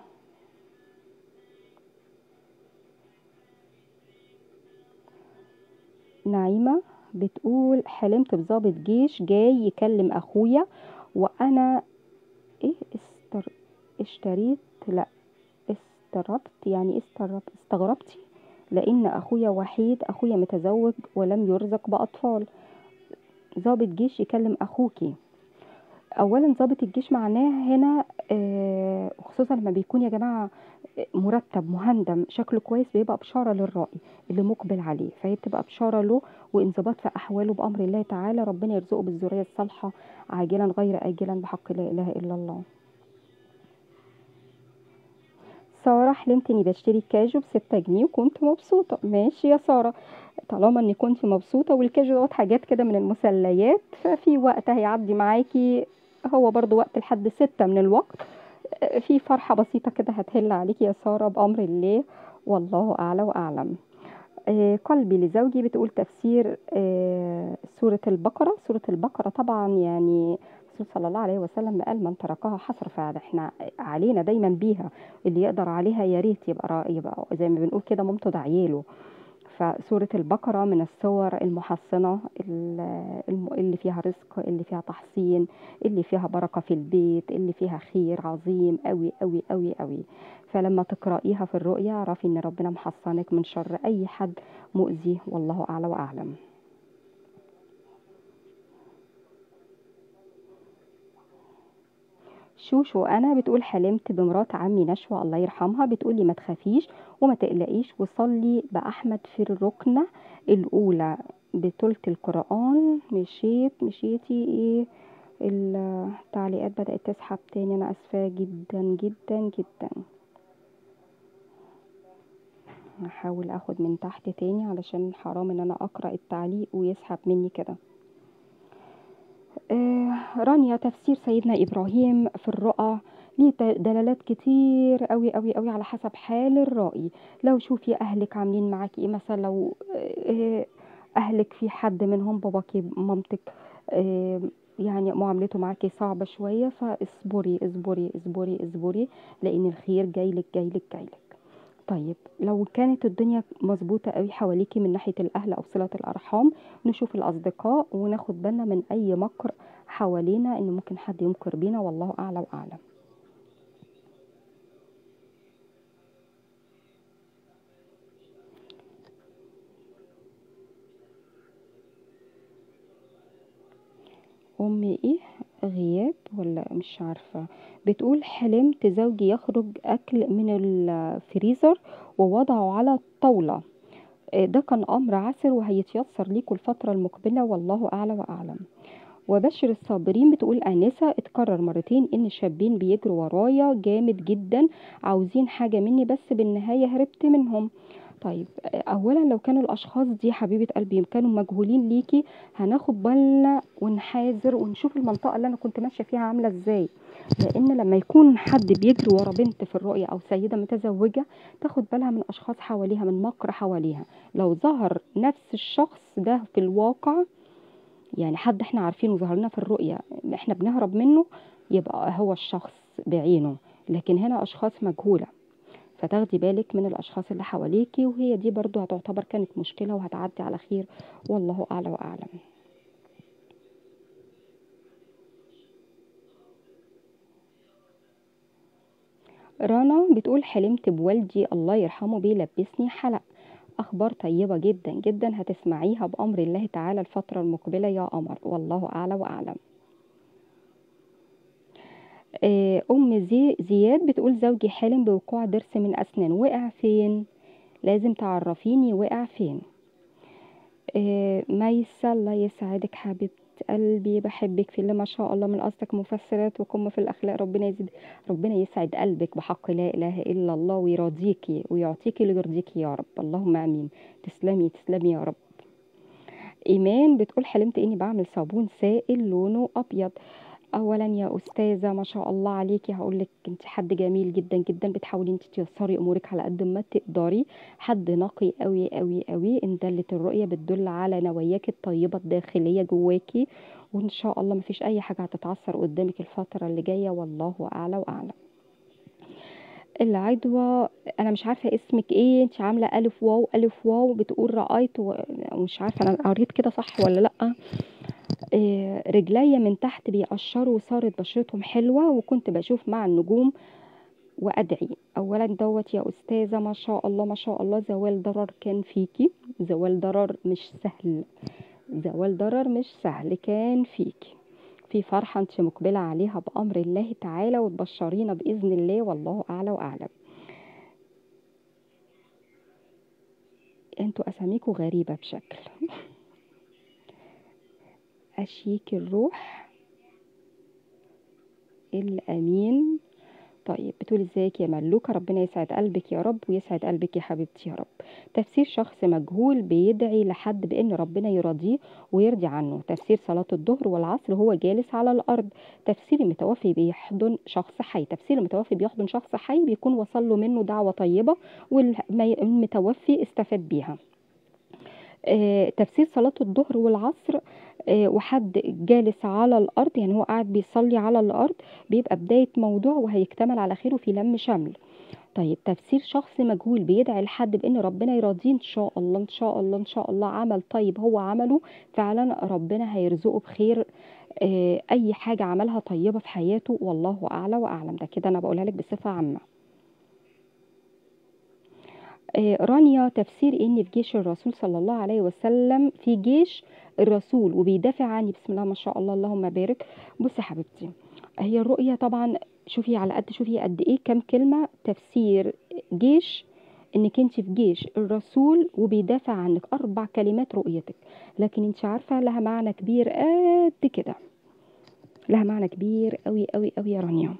نعيمة بتقول حلمت بضابط جيش جاي يكلم اخويا وانا ايه استر... اشتريت لا استربت يعني استربت استغربتي لان اخويا وحيد اخويا متزوج ولم يرزق باطفال ضابط جيش يكلم اخوكي اولا ضابط الجيش معناه هنا آه، خصوصا لما بيكون يا جماعه مرتب مهندم شكله كويس بيبقى بشاره للرائي اللي مقبل عليه فهي بتبقى بشاره له وانضباط في احواله بامر الله تعالى ربنا يرزقه بالذريه الصالحه عاجلا غير اجلا بحق لا اله الا الله سارة حلمت اني بشتري كاجو بستة جنيه وكنت مبسوطة ماشي يا سارة طالما اني كنت مبسوطة والكاجو دوت حاجات كده من المسليات ففي وقت هيعدي معاكي هو برضو وقت لحد ستة من الوقت في فرحة بسيطة كده هتهل عليكي يا سارة بأمر الله والله أعلى وأعلم آه، قلبي لزوجي بتقول تفسير آه، سورة البقرة سورة البقرة طبعا يعني الرسول صلى الله عليه وسلم قال من تركها حسر فاحنا علينا دايما بيها اللي يقدر عليها يا ريت يبقى را- يبقى زي ما بنقول كده مامته دعياله فسورة البقرة من السور المحصنة ال- الم- اللي فيها رزق اللي فيها تحصين اللي فيها بركة في البيت اللي فيها خير عظيم قوي قوي قوي قوي فلما تقرأيها في الرؤيا اعرفي ان ربنا محصنك من شر اي حد مؤذي والله اعلى واعلم شوشو انا بتقول حلمت بمرات عمي نشوى الله يرحمها بتقولي ما تخافيش وما تقلقيش وصلي باحمد في الركنه الاولى بتلت القران مشيت مشيتي ايه التعليقات بدات تسحب تاني انا اسفه جدا جدا جدا هحاول اخد من تحت تاني علشان حرام ان انا اقرا التعليق ويسحب مني كده آه، رانيا تفسير سيدنا إبراهيم في الرؤى ليه د- دلالات كتير قوي قوي قوي على حسب حال الرائي لو شوفي أهلك عاملين معاكي إيه مثلا لو آه، أهلك في حد منهم باباكي مامتك آه، يعني معاملته معاكي صعبة شوية فاصبري اصبري اصبري اصبري لأن الخير جايلك جايلك جايلك طيب لو كانت الدنيا مظبوطة قوي حواليكي من ناحية الأهل أو صلة الأرحام نشوف الأصدقاء وناخد بالنا من أي مكر حوالينا إن ممكن حد يمكر بينا والله أعلى وأعلم ام ايه غياب ولا مش عارفة بتقول حلمت زوجي يخرج اكل من الفريزر ووضعه على الطاولة آه، ده كان امر عسر وهيتيسر ليكوا الفترة المقبلة والله اعلى واعلم وبشر الصابرين بتقول آنسة اتكرر مرتين إن شابين بيجروا ورايا جامد جدا عاوزين حاجة مني بس بالنهاية هربت منهم طيب أولا لو كانوا الأشخاص دي حبيبة قلبي كانوا مجهولين ليكي هناخد بالنا ونحاذر ونشوف المنطقة اللي أنا كنت ماشية فيها عاملة إزاي لأن لما يكون حد بيجري ورا بنت في الرؤية أو سيدة متزوجة تاخد بالها من أشخاص حواليها من مكر حواليها لو ظهر نفس الشخص ده في الواقع يعني حد احنا عارفينه ظهر لنا في الرؤية احنا بنهرب منه يبقى هو الشخص بعينه لكن هنا أشخاص مجهولة فتاخدي بالك من الأشخاص اللي حواليكي وهي دي برضو هتعتبر كانت مشكلة وهتعدي على خير والله أعلى وأعلم رنا بتقول حلمت بوالدي الله يرحمه بيلبسني حلق أخبار طيبة جدا جدا هتسمعيها بأمر الله تعالى الفترة المقبلة يا قمر والله أعلى وأعلم آه، أم زي زياد بتقول زوجي حالم بوقوع ضرس من أسنانه وقع فين لازم تعرفيني وقع فين آه، ميسة الله يسعدك حبيبة قلبي بحبك في الله ما شاء الله من قصدك مفسرات وقمة في الأخلاق ربنا يزيد ربنا يسعد قلبك بحق لا إله إلا الله ويرضيكي ويعطيكي اللي يرضيكي يا رب اللهم آمين تسلمي تسلمي يا رب إيمان بتقول حلمت إني بعمل صابون سائل لونه أبيض اولا يا استاذه ما شاء الله عليكي هقول لك انت حد جميل جدا جدا بتحاولي انت تيسري امورك على قد ما تقدري حد نقي قوي قوي قوي ان دلت الرؤيه بتدل على نواياك الطيبه الداخليه جواكي وان شاء الله مفيش اي حاجه هتتعثر قدامك الفتره اللي جايه والله اعلى واعلم العدوى انا مش عارفه اسمك ايه انت عامله الف واو الف واو بتقول رايت ومش عارفه انا قريت كده صح ولا لا آه، رجليا من تحت بيقشروا وصارت بشرتهم حلوة وكنت بشوف مع النجوم وأدعي أولا دوت يا أستاذة ما شاء الله ما شاء الله زوال ضرر كان فيكي زوال ضرر مش سهل زوال ضرر مش سهل كان فيكي في فرحة انت مقبلة عليها بأمر الله تعالى وتبشرينا بإذن الله والله أعلى وأعلم انتوا أساميكوا غريبة بشكل أشيك الروح الأمين طيب بتقول ازيك يا ملوكة ربنا يسعد قلبك يا رب ويسعد قلبك يا حبيبتي يا رب تفسير شخص مجهول بيدعي لحد بأن ربنا يرضيه ويرضي عنه تفسير صلاة الظهر والعصر هو جالس على الأرض تفسير المتوفي بيحضن شخص حي تفسير المتوفي بيحضن شخص حي بيكون وصل له منه دعوة طيبة والمتوفي استفاد بيها آه، تفسير صلاة الظهر والعصر آه، وحد جالس على الأرض يعني هو قاعد بيصلي على الأرض بيبقى بداية موضوع وهيكتمل على خير وفي لم شمل طيب تفسير شخص مجهول بيدعي لحد بان ربنا يرضيه ان شاء الله ان شاء الله ان شاء الله عمل طيب هو عمله فعلا ربنا هيرزقه بخير آه، اي حاجه عملها طيبه في حياته والله اعلى واعلم ده كده انا بقولها لك بصفه عامه آه، رانيا تفسير ان في جيش الرسول صلى الله عليه وسلم في جيش الرسول وبيدافع عني بسم الله ما شاء الله اللهم بارك بصي يا حبيبتي هي الرؤية طبعا شوفي على قد شوفي قد ايه كام كلمة تفسير جيش انك انت في جيش الرسول وبيدافع عنك اربع كلمات رؤيتك لكن انت عارفة لها معنى كبير قد كده لها معنى كبير قوي قوي قوي يا رانيا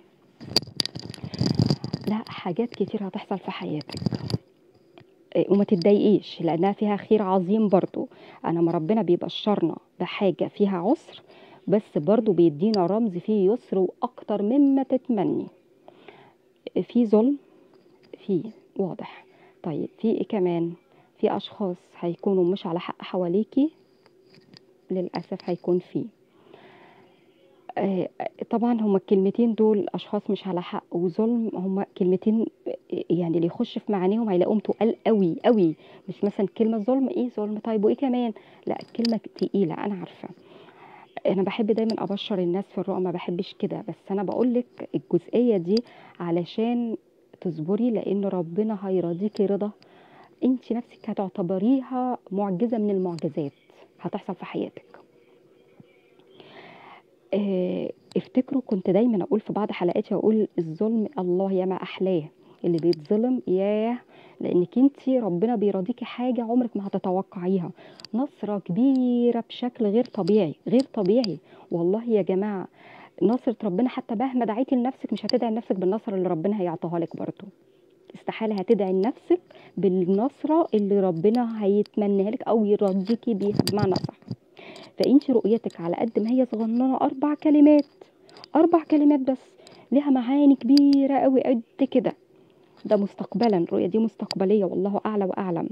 لا حاجات كتير هتحصل في حياتك وما تتضايقيش لانها فيها خير عظيم برضو انا ما ربنا بيبشرنا بحاجه فيها عسر بس برضو بيدينا رمز فيه يسر واكتر مما تتمني في ظلم في واضح طيب في ايه كمان في اشخاص هيكونوا مش على حق حواليكي للاسف هيكون فيه آه، طبعا هما الكلمتين دول اشخاص مش على حق وظلم هما كلمتين يعني اللي يخش في معانيهم هيلاقوهم تقال قوي قوي مش مثلا كلمه ظلم ايه ظلم طيب وايه كمان لا كلمه تقيله انا عارفه انا بحب دايما ابشر الناس في الرؤى ما بحبش كده بس انا بقول لك الجزئيه دي علشان تصبري لان ربنا هيرضيكي رضا انت نفسك هتعتبريها معجزه من المعجزات هتحصل في حياتك آه، افتكروا كنت دايما اقول في بعض حلقاتي اقول الظلم الله يا ما احلاه اللي بيتظلم ياه لانك انت ربنا بيرضيكي حاجه عمرك ما هتتوقعيها نصره كبيره بشكل غير طبيعي غير طبيعي والله يا جماعه نصره ربنا حتى مهما دعيتي لنفسك مش هتدعي لنفسك بالنصره اللي ربنا هيعطيها لك برضه استحاله هتدعي لنفسك بالنصره اللي ربنا هيتمناها لك او يرضيكي بيها بمعنى صح فانت رؤيتك على قد ما هي صغننه اربع كلمات اربع كلمات بس لها معاني كبيره قوي قد كده ده مستقبلا الرؤيه دي مستقبليه والله اعلى واعلم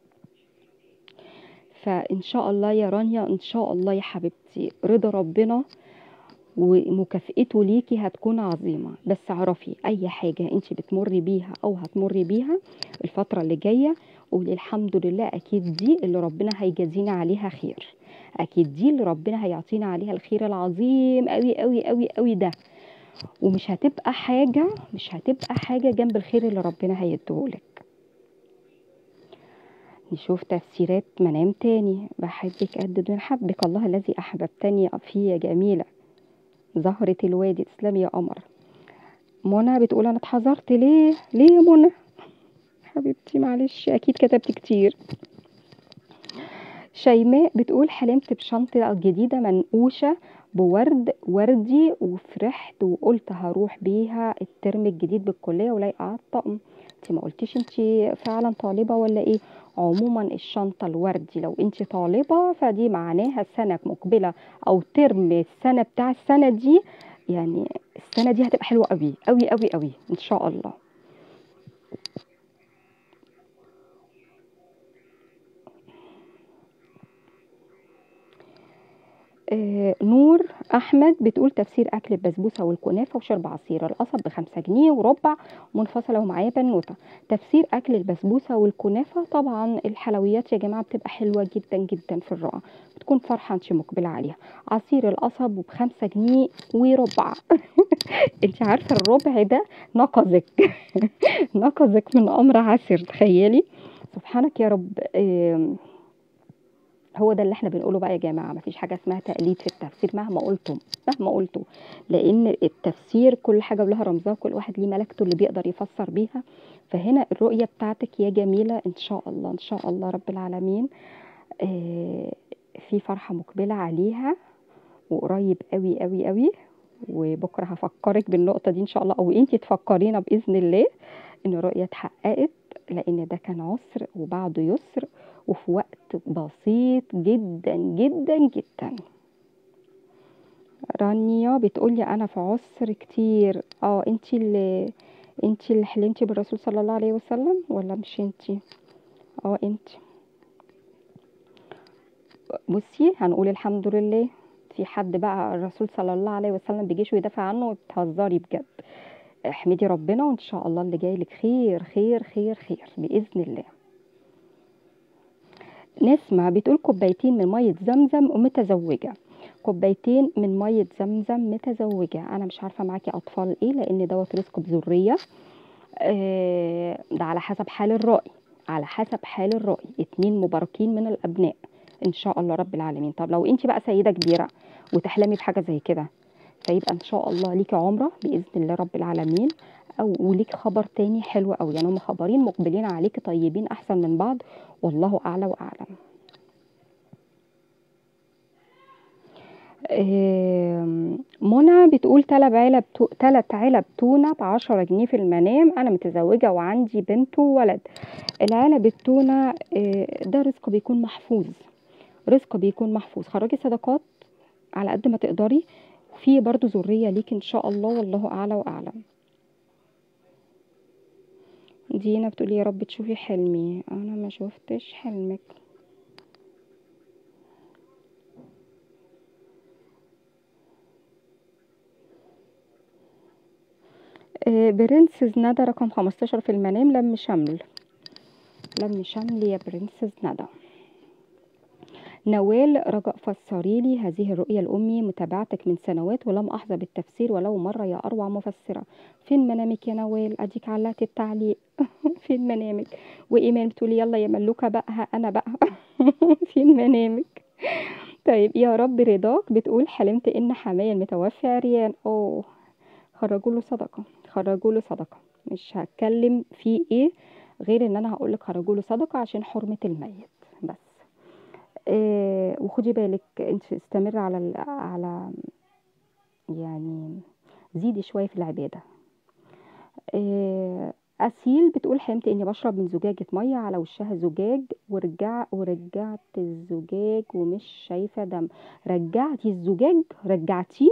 فان شاء الله يا رانيا ان شاء الله يا حبيبتي رضا ربنا ومكافئته ليكي هتكون عظيمة بس اعرفي أي حاجة انت بتمري بيها أو هتمري بيها الفترة اللي جاية قولي الحمد لله أكيد دي اللي ربنا هيجازينا عليها خير أكيد دي اللي ربنا هيعطينا عليها الخير العظيم أوي أوي أوي أوي ده ومش هتبقى حاجة مش هتبقى حاجة جنب الخير اللي ربنا هيديهولك نشوف تفسيرات منام تاني بحبك قد من حبك الله الذي أحببتني فيه يا جميلة زهرة الوادي تسلمي يا قمر منى بتقول أنا اتحذرت ليه ليه يا منى حبيبتي معلش أكيد كتبت كتير شيماء بتقول حلمت بشنطة جديدة منقوشة بورد وردي وفرحت وقلت هروح بيها الترم الجديد بالكلية ولايقة على الطقم انت ما قلتيش انت فعلا طالبة ولا ايه عموما الشنطة الوردي لو انت طالبة فدي معناها سنة مقبلة او ترم السنة بتاع السنة دي يعني السنة دي هتبقى حلوة قوي قوي قوي قوي ان شاء الله آه، نور احمد بتقول تفسير اكل البسبوسه والكنافه وشرب عصير القصب بخمسة جنيه وربع منفصله ومعايا بنوته تفسير اكل البسبوسه والكنافه طبعا الحلويات يا جماعه بتبقى حلوه جدا جدا في الرؤى بتكون فرحه انت مقبله عليها عصير القصب بخمسة جنيه وربع انت عارفه الربع ده نقزك نقزك من امر عسر تخيلي سبحانك يا رب آم، هو ده اللي احنا بنقوله بقى يا جماعه مفيش حاجه اسمها تقليد في التفسير مهما قلتم مهما قلتوا لان التفسير كل حاجه ولها رمزها وكل واحد ليه ملكته اللي بيقدر يفسر بيها فهنا الرؤيه بتاعتك يا جميله ان شاء الله ان شاء الله رب العالمين آه، في فرحه مقبله عليها وقريب قوي قوي قوي وبكره هفكرك بالنقطه دي ان شاء الله او انت تفكرينا باذن الله ان الرؤيه اتحققت لان ده كان عسر وبعده يسر وفي وقت بسيط جدا جدا جدا رانيا بتقولي انا في عسر كتير اه انتي اللي انتي اللي حلمتي بالرسول صلى الله عليه وسلم ولا مش انتي اه انتي بصي هنقول الحمد لله في حد بقى الرسول صلى الله عليه وسلم بيجيش ويدافع عنه وبتهزري بجد احمدي ربنا وان شاء الله اللي جاي لك خير خير خير خير باذن الله نسمة بتقول كوبايتين من مية زمزم ومتزوجة كوبايتين من مية زمزم متزوجة أنا مش عارفة معاكي أطفال إيه لأن دوت رزق بذرية آه، ده على حسب حال الرأي على حسب حال الرأي اتنين مباركين من الأبناء إن شاء الله رب العالمين طب لو أنت بقى سيدة كبيرة وتحلمي بحاجة زي كده فيبقى إن شاء الله ليكي عمرة بإذن الله رب العالمين أو وليك خبر تاني حلو أوي يعني هم خبرين مقبلين عليكي طيبين أحسن من بعض والله أعلى وأعلم آم، منى بتقول تلات علب تو... تلات علب تونة بعشرة جنيه في المنام أنا متزوجة وعندي بنت وولد العلب التونة آه، ده رزق بيكون محفوظ رزق بيكون محفوظ خرجي صدقات على قد ما تقدري وفي برضو ذرية ليك إن شاء الله والله أعلى وأعلم دينا بتقولي يا رب تشوفي حلمي أنا ما شفتش حلمك آه، برنسز ندى رقم 15 في المنام لم شمل لم شمل يا برنسز ندى نوال رجاء فسري لي هذه الرؤيا الأمي متابعتك من سنوات ولم أحظى بالتفسير ولو مرة يا أروع مفسرة فين منامك يا نوال أديك علقت التعليق فين منامك وإيمان بتقولي يلا يا ملوكة بقى ها أنا بقى فين منامك طيب يا رب رضاك بتقول حلمت ان حماية المتوفي عريان اوه خرجوا له صدقة خرجوا له صدقة مش هتكلم في ايه غير ان انا هقول لك خرجوا له صدقة عشان حرمة الميت بس آه وخدي بالك انت استمر على ال- على يعني زيدي شوية في العبادة آه أسيل بتقول حلمت إني بشرب من زجاجة مية على وشها زجاج ورجع ورجعت الزجاج ومش شايفة دم رجعتي الزجاج رجعتيه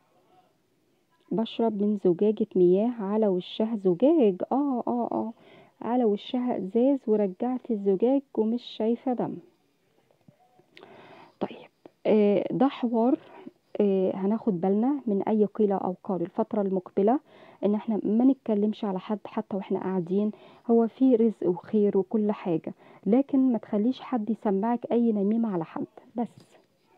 بشرب من زجاجة مياه على وشها زجاج اه اه اه على وشها ازاز ورجعت الزجاج ومش شايفة دم طيب آه ده حوار آه هناخد بالنا من اي قيل او قال الفترة المقبلة ان احنا ما نتكلمش على حد حتى واحنا قاعدين هو في رزق وخير وكل حاجة لكن ما تخليش حد يسمعك اي نميمة على حد بس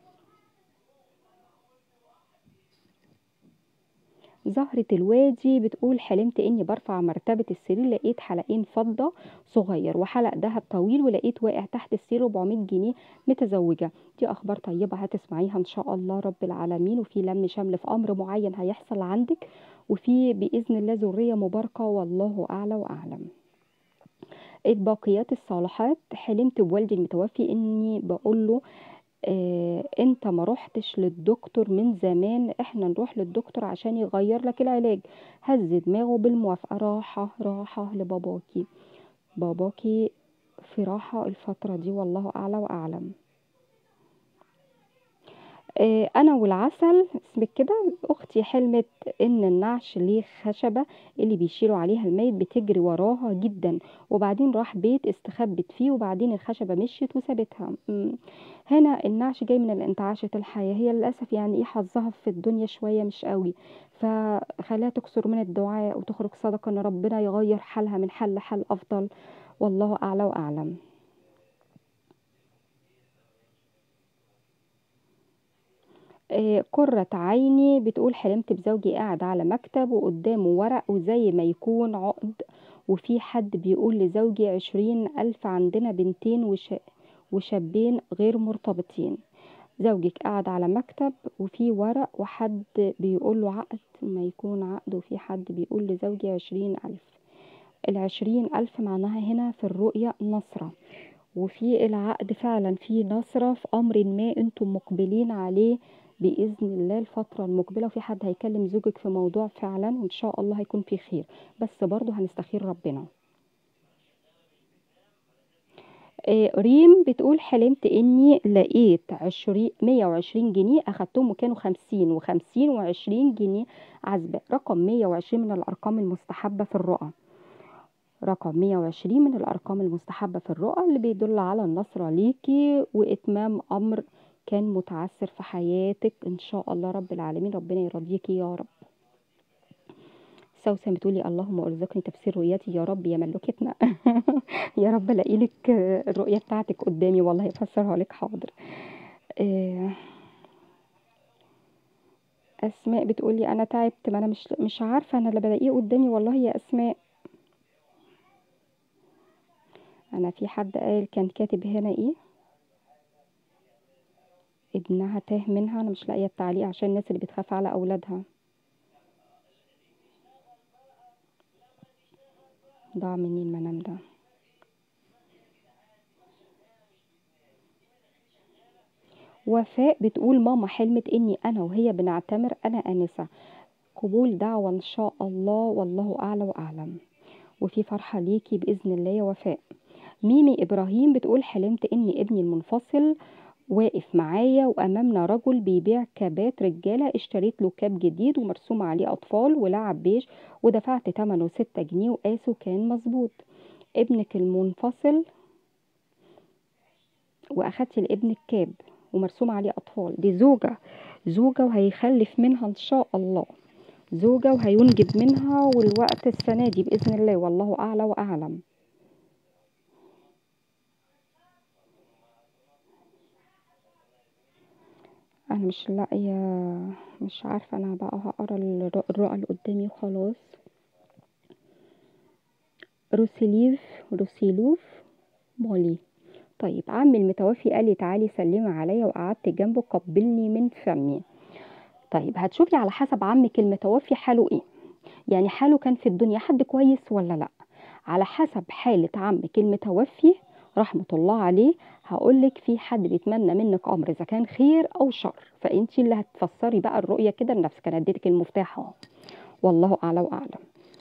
زهرة الوادي بتقول حلمت اني برفع مرتبة السرير لقيت حلقين فضة صغير وحلق دهب طويل ولقيت واقع تحت السرير 400 جنيه متزوجة دي اخبار طيبة هتسمعيها ان شاء الله رب العالمين وفي لم شمل في امر معين هيحصل عندك وفي باذن الله ذرية مباركة والله اعلى واعلم الباقيات الصالحات حلمت بوالدي المتوفي اني بقول له آه انت ما رحتش للدكتور من زمان احنا نروح للدكتور عشان يغير لك العلاج هز دماغه بالموافقة راحة راحة لباباكي باباكي في راحة الفترة دي والله أعلى وأعلم آه، انا والعسل اسمك كده اختي حلمت ان النعش ليه خشبه اللي بيشيلوا عليها الميت بتجري وراها جدا وبعدين راح بيت استخبت فيه وبعدين الخشبه مشيت وسابتها مم. هنا النعش جاي من الانتعاشة الحياة هي للأسف يعني ايه حظها في الدنيا شوية مش قوي فخليها تكسر من الدعاء وتخرج صدقة ان ربنا يغير حالها من حال لحال أفضل والله أعلى وأعلم آه، قرة عيني بتقول حلمت بزوجي قاعد على مكتب وقدامه ورق وزي ما يكون عقد وفي حد بيقول لزوجي عشرين ألف عندنا بنتين وش وشابين غير مرتبطين زوجك قاعد على مكتب وفي ورق وحد بيقول له عقد ما يكون عقد وفي حد بيقول لزوجي عشرين ألف العشرين ألف معناها هنا في الرؤية نصرة وفي العقد فعلا في نصرة في أمر ما أنتم مقبلين عليه بإذن الله الفترة المقبلة وفي حد هيكلم زوجك في موضوع فعلا وإن شاء الله هيكون في خير بس برضه هنستخير ربنا آه، ريم بتقول حلمت اني لقيت عشرين مية وعشرين جنيه اخدتهم وكانوا خمسين وخمسين وعشرين جنيه عزبة رقم مية وعشرين من الارقام المستحبة في الرؤى رقم 120 من الأرقام المستحبة في الرؤى اللي بيدل على النصر ليكي وإتمام أمر كان متعسر في حياتك إن شاء الله رب العالمين ربنا يرضيكي يا رب سوسن بتقولي اللهم ارزقني تفسير رؤيتي يا رب يا ملوكتنا يا رب الاقي لك الرؤيه بتاعتك قدامي والله افسرها لك حاضر آه، اسماء بتقولي انا تعبت ما انا مش مش عارفه انا اللي بلاقيه قدامي والله يا اسماء انا في حد قال كان كاتب هنا ايه ابنها تاه منها انا مش لاقيه التعليق عشان الناس اللي بتخاف على اولادها ضاع مني المنام ده وفاء بتقول ماما حلمت اني انا وهي بنعتمر انا انسه قبول دعوه ان شاء الله والله اعلى واعلم وفي فرحه ليكي باذن الله يا وفاء ميمي ابراهيم بتقول حلمت اني ابني المنفصل واقف معايا وامامنا رجل بيبيع كابات رجاله اشتريت له كاب جديد ومرسوم عليه اطفال ولعب بيج ودفعت تمنه ستة جنيه وقاسه كان مظبوط ابنك المنفصل واخدتي لابنك كاب ومرسوم عليه اطفال دي زوجه زوجه وهيخلف منها ان شاء الله زوجه وهينجب منها والوقت السنه دي باذن الله والله اعلى واعلم انا مش لاقيه مش عارفه انا بقى هقرا الر- الرؤى اللي قدامي وخلاص روسيليف روسيلوف مولي طيب عمي المتوفي قال لي تعالي سلمي عليا وقعدت جنبه قبلني من فمي طيب هتشوفي على حسب عمك المتوفي حاله ايه يعني حاله كان في الدنيا حد كويس ولا لا على حسب حالة عمك المتوفي رحمة الله عليه هقولك في حد بيتمنى منك أمر إذا كان خير أو شر فأنت اللي هتفسري بقى الرؤية كده لنفسك أنا اديتك المفتاح أهو والله أعلى وأعلم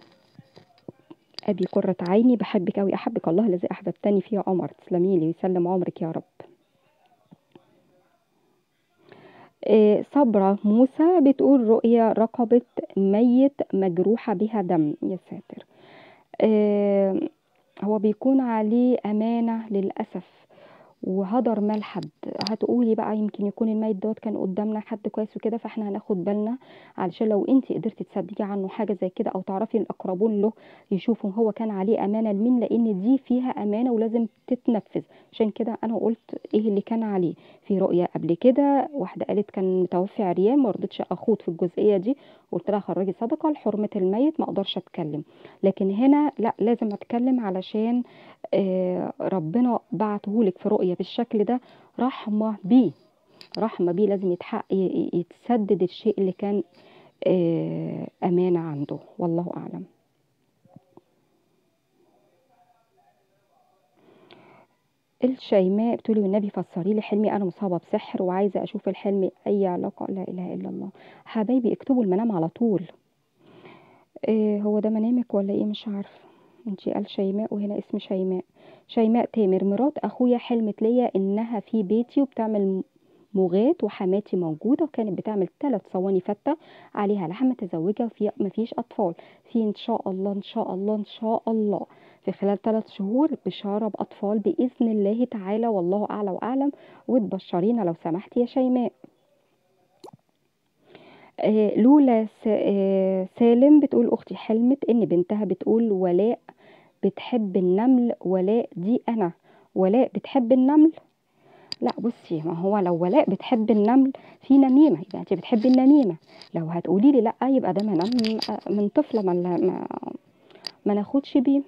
أبي قرة عيني بحبك أوي أحبك الله الذي أحببتني فيه يا عمر تسلمي لي ويسلم عمرك يا رب آه، صبرة موسى بتقول رؤيا رقبة ميت مجروحة بها دم يا ساتر آه، هو بيكون عليه أمانة للأسف وهدر مال حد هتقولي بقى يمكن يكون الميت دوت كان قدامنا حد كويس وكده فاحنا هناخد بالنا علشان لو انت قدرتي تصدقي عنه حاجه زي كده او تعرفي الاقربون له يشوفوا هو كان عليه امانه لمين لان دي فيها امانه ولازم تتنفذ عشان كده انا قلت ايه اللي كان عليه في رؤيه قبل كده واحده قالت كان متوفي عريان ما رضيتش اخوض في الجزئيه دي قلت لها خرجي صدقه لحرمه الميت ما اقدرش اتكلم لكن هنا لا لازم اتكلم علشان آه، ربنا بعتهولك في رؤيه بالشكل ده رحمه بيه رحمه بيه لازم يتحقق ي- يتسدد الشيء اللي كان آه، امانه عنده والله اعلم الشيماء بتقولي والنبي فسري لي حلمي انا مصابه بسحر وعايزه اشوف الحلم اي علاقه لا اله الا الله حبايبي اكتبوا المنام على طول إيه هو ده منامك ولا ايه مش عارفه انتي قال شيماء وهنا اسم شيماء شيماء تامر مرات اخويا حلمت ليا انها في بيتي وبتعمل مغات وحماتي موجوده وكانت بتعمل ثلاث صواني فته عليها لحم متزوجه وفي مفيش اطفال في ان شاء الله ان شاء الله ان شاء الله في خلال ثلاث شهور بشاره باطفال باذن الله تعالى والله اعلى واعلم وتبشرينا لو سمحتي يا شيماء آه، لولا س- آه، سالم بتقول اختي حلمت ان بنتها بتقول ولاء بتحب النمل ولاء دي انا ولاء بتحب النمل لا بصي ما هو لو ولاء بتحب النمل في نميمه يبقى انت بتحبي النميمه لو هتقولي لي لا يبقى ده منام من طفله ما ما, ما ناخدش بيه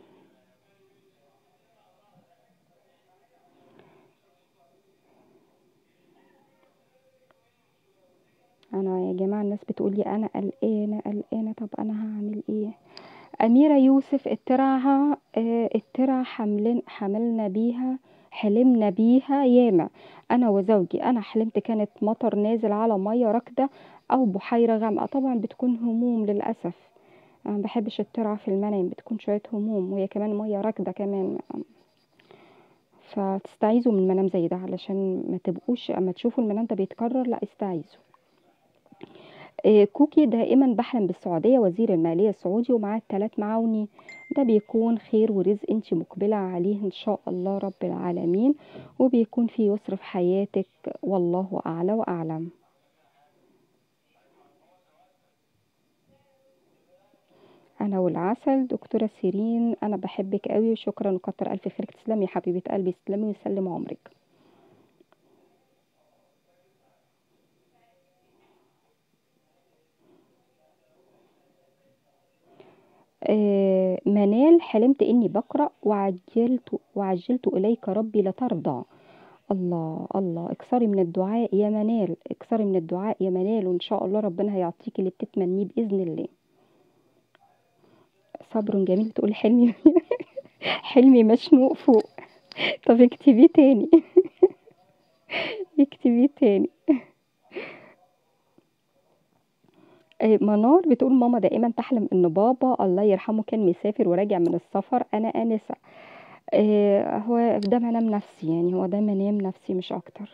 انا يا جماعه الناس بتقول لي انا قلقانه قلقانه طب انا هعمل ايه اميره يوسف الترعها آه، الترع حملن حملنا بيها حلمنا بيها ياما انا وزوجي انا حلمت كانت مطر نازل على ميه راكده او بحيره غامقه طبعا بتكون هموم للاسف انا ما بحبش الترعه في المنام بتكون شويه هموم وهي كمان ميه راكده كمان فتستعيذوا من المنام زي ده علشان ما تبقوش اما تشوفوا المنام ده بيتكرر لا استعيذوا آه، كوكي دائما بحلم بالسعودية وزير المالية السعودي ومعاه التلات معاوني ده بيكون خير ورزق انت مقبلة عليه ان شاء الله رب العالمين وبيكون في يسر في حياتك والله أعلى وأعلم أنا والعسل دكتورة سيرين أنا بحبك قوي وشكرا وكتر ألف خيرك تسلمي يا حبيبة قلبي تسلمي ويسلم عمرك آه، منال حلمت إني بقرأ وعجلت وعجلت إليك ربي لترضى الله الله اكثري من الدعاء يا منال اكثري من الدعاء يا منال وإن شاء الله ربنا هيعطيكي اللي بتتمنيه بإذن الله صبر جميل تقول حلمي حلمي مشنوق فوق طب اكتبيه تاني اكتبيه تاني آه، منار بتقول ماما دائما تحلم ان بابا الله يرحمه كان مسافر وراجع من السفر انا انسه آه، هو ده منام نفسي يعني هو ده منام نفسي مش اكتر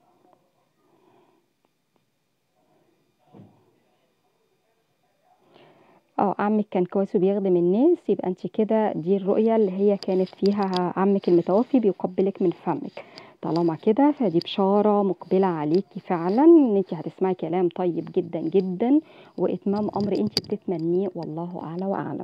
اه عمك كان كويس وبيخدم الناس يبقى انت كده دي الرؤية اللي هي كانت فيها عمك المتوفي بيقبلك من فمك طالما كده فدي بشارة مقبلة عليكي فعلا ان انت هتسمعي كلام طيب جدا جدا واتمام امر انت بتتمنيه والله اعلى واعلم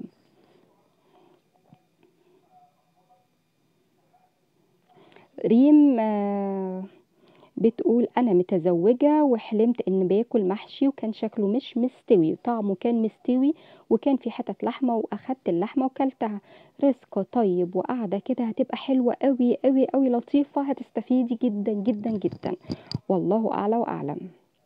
ريم آه، بتقول انا متزوجة وحلمت ان باكل محشي وكان شكله مش مستوي طعمه كان مستوي وكان في حتت لحمة واخدت اللحمة وكلتها رزق طيب وقاعدة كده هتبقى حلوة قوي قوي قوي لطيفة هتستفيدي جدا جدا جدا والله اعلى واعلم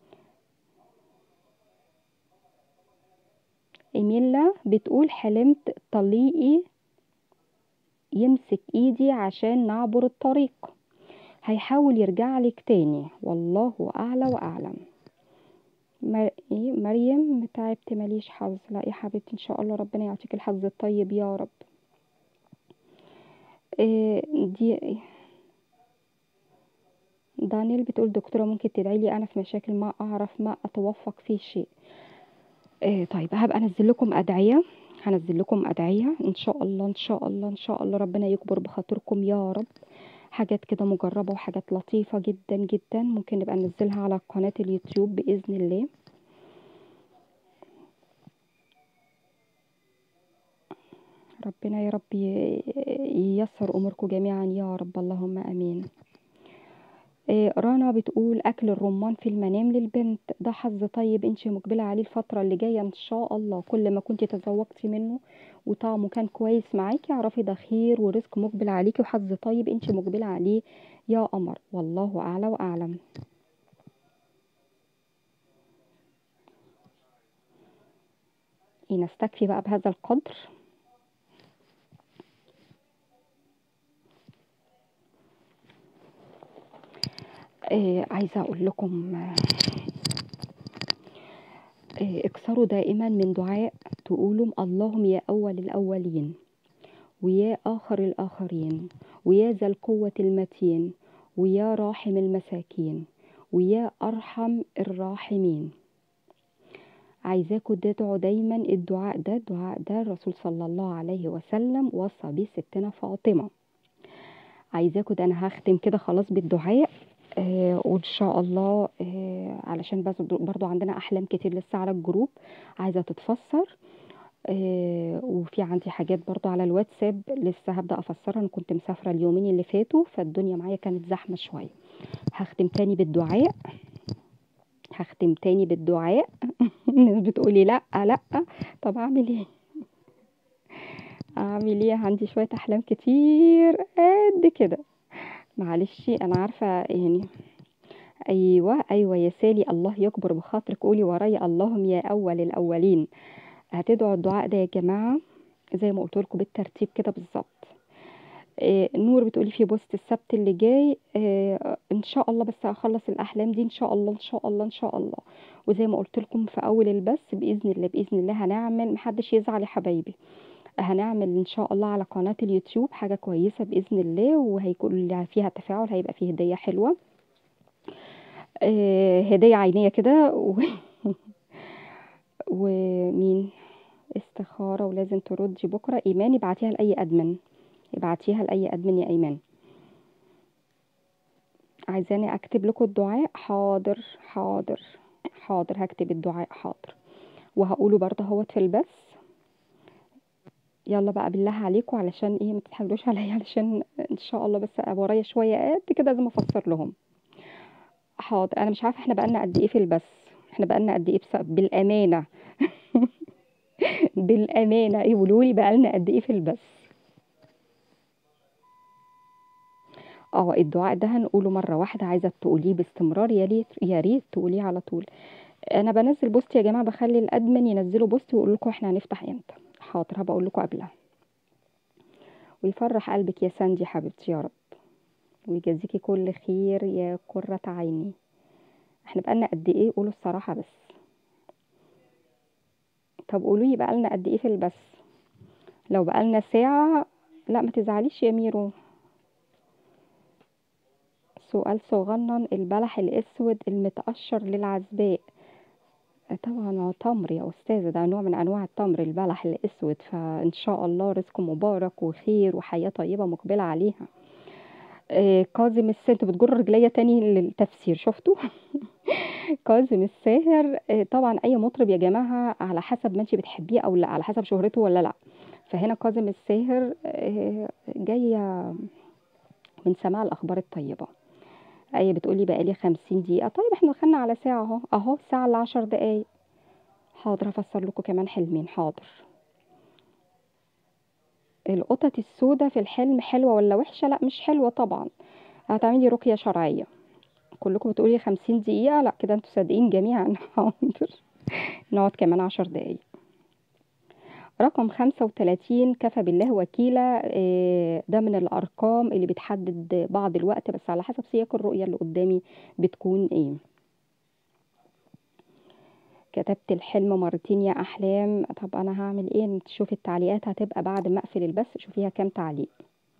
إيميلا بتقول حلمت طليقي يمسك ايدي عشان نعبر الطريق هيحاول يرجع لك تاني والله اعلى واعلم مر... إيه؟ مريم تعبت ماليش حظ لا يا حبيبتي ان شاء الله ربنا يعطيك الحظ الطيب يا رب إيه دي دانيال بتقول دكتورة ممكن تدعي لي أنا في مشاكل ما أعرف ما أتوفق في شيء إيه طيب هبقى أنزل لكم أدعية هنزل لكم أدعية إن شاء الله إن شاء الله إن شاء الله ربنا يكبر بخاطركم يا رب حاجات كده مجربة وحاجات لطيفة جدا جدا ممكن نبقى ننزلها على قناة اليوتيوب بإذن الله ربنا يا رب ي- ييسر أموركم جميعا يا رب اللهم آمين إيه، رنا بتقول أكل الرمان في المنام للبنت ده حظ طيب انت مقبلة عليه الفترة اللي جاية إن شاء الله كل ما كنت تذوقتي منه وطعمه كان كويس معاكي اعرفي ده خير ورزق مقبل عليكي وحظ طيب انت مقبلة عليه يا قمر والله أعلى وأعلم إيه، نستكفي بقى بهذا القدر إيه، عايزة أقول لكم آه، إيه، اكثروا دائما من دعاء تقولوا اللهم يا أول الأولين ويا آخر الآخرين ويا ذا القوة المتين ويا راحم المساكين ويا أرحم الراحمين عايزاكم تدعوا دايما الدعاء ده الدعاء ده الرسول صلى الله عليه وسلم وصى بيه ستنا فاطمة عايزاكم ده انا هختم كده خلاص بالدعاء آه وان شاء الله آه علشان بس برضو عندنا احلام كتير لسه على الجروب عايزه تتفسر آه وفي عندي حاجات برضو على الواتساب لسه هبدا افسرها انا كنت مسافره اليومين اللي فاتوا فالدنيا معايا كانت زحمه شويه هختم تاني بالدعاء هختم تاني بالدعاء الناس بتقولي لا لا طب اعمل ايه اعمل ايه عندي شويه احلام كتير قد كده معلش انا عارفه يعني ايوه ايوه يا سالي الله يكبر بخاطرك قولي ورايا اللهم يا اول الاولين هتدعوا الدعاء ده يا جماعه زي ما قلت لكم بالترتيب كده بالظبط إيه نور بتقولي في بوست السبت اللي جاي إيه ان شاء الله بس هخلص الاحلام دي ان شاء الله ان شاء الله ان شاء الله وزي ما قلت لكم في اول البث باذن الله باذن الله هنعمل محدش يزعل يا حبايبي هنعمل ان شاء الله على قناه اليوتيوب حاجه كويسه باذن الله وهيكون فيها تفاعل هيبقى فيه هديه حلوه آه هديه عينيه كده و... ومين استخاره ولازم تردي بكره ايمان ابعتيها لاي ادمن ابعتيها لاي ادمن يا ايمان عايزاني اكتب لكم الدعاء حاضر حاضر حاضر هكتب الدعاء حاضر وهقوله برضه اهوت في البث يلا بقى بالله عليكم علشان ايه ما تتحايلوش عليا علشان ان شاء الله بس ورايا شويه قد كده لازم افسر لهم حاضر انا مش عارفه احنا بقالنا قد ايه في البث احنا بقالنا قد ايه بس بالامانه بالامانه يقولوا لي بقالنا قد ايه في البث اه الدعاء ده هنقوله مره واحده عايزه تقوليه باستمرار يا ريت يا ريت تقوليه على طول انا بنزل بوست يا جماعه بخلي الادمن ينزلوا بوست ويقول لكم احنا هنفتح امتى حاضر هبقى اقول لكم قبلها ويفرح قلبك يا ساندي حبيبتي يا رب ويجازيكي كل خير يا قرة عيني احنا بقالنا قد ايه قولوا الصراحة بس طب قولوا لي بقالنا قد ايه في البث لو بقالنا ساعة لا ما تزعليش يا ميرو سؤال صغنن البلح الاسود المتقشر للعزباء طبعا هو تمر يا استاذه ده نوع من انواع التمر البلح الاسود فان شاء الله رزق مبارك وخير وحياه طيبه مقبله عليها آه كاظم الساهر انتوا بتجر رجليا تاني للتفسير شفتوا كاظم الساهر آه طبعا اي مطرب يا جماعه على حسب ما انت بتحبيه او لا على حسب شهرته ولا لا فهنا كاظم الساهر آه جايه من سماع الاخبار الطيبه آية بتقولي بقالي خمسين دقيقة طيب احنا دخلنا على ساعة اهو اهو الساعة إلا عشر دقايق حاضر هفسر لكم كمان حلمين حاضر القطط السوداء في الحلم حلوة ولا وحشة لا مش حلوة طبعا هتعملي رقية شرعية كلكم بتقولي خمسين دقيقة لا كده انتوا صادقين جميعا حاضر نقعد كمان عشر دقايق رقم خمسة وتلاتين كفى بالله وكيلا آه، ده من الأرقام اللي بتحدد بعض الوقت بس على حسب سياق الرؤية اللي قدامي بتكون ايه كتبت الحلم مرتين يا أحلام طب أنا هعمل ايه تشوفي التعليقات هتبقى بعد ما أقفل البث شوفيها كام تعليق